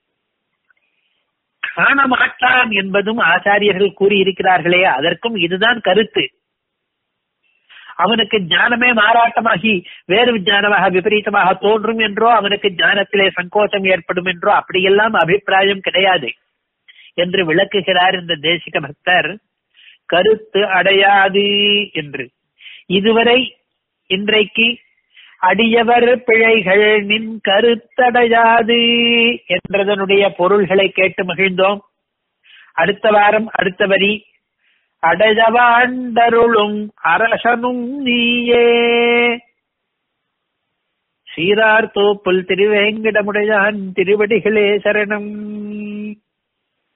காண மாட்டான் என்பதும் ஆச்சாரியர்கள் கூறியிருக்கிறார்களே அதற்கும் இதுதான் கருத்து அவனுக்கு ஞானமே மாறாட்டமாகி வேறு ஞானமாக விபரீதமாக தோன்றும் என்றோ அவனுக்கு ஞானத்திலே சங்கோச்சம் ஏற்படும் என்றோ அப்படியெல்லாம் அபிப்பிராயம் கிடையாது என்று விளக்குகிறார் இந்த தேசிக பக்தர் கருத்து அடையாது என்று இதுவரை இன்றைக்கு அடியவர் பிழைகள் நின் கருத்தடையாது என்றதனுடைய பொருள்களை கேட்டு மகிழ்ந்தோம் அடுத்த வாரம் அடுத்த வரி அடையவாண்டருளும் அரசனும் நீயே சீரார் தோப்புல் திருவேங்கிடமுடையான் திருவடிகளே சரணம்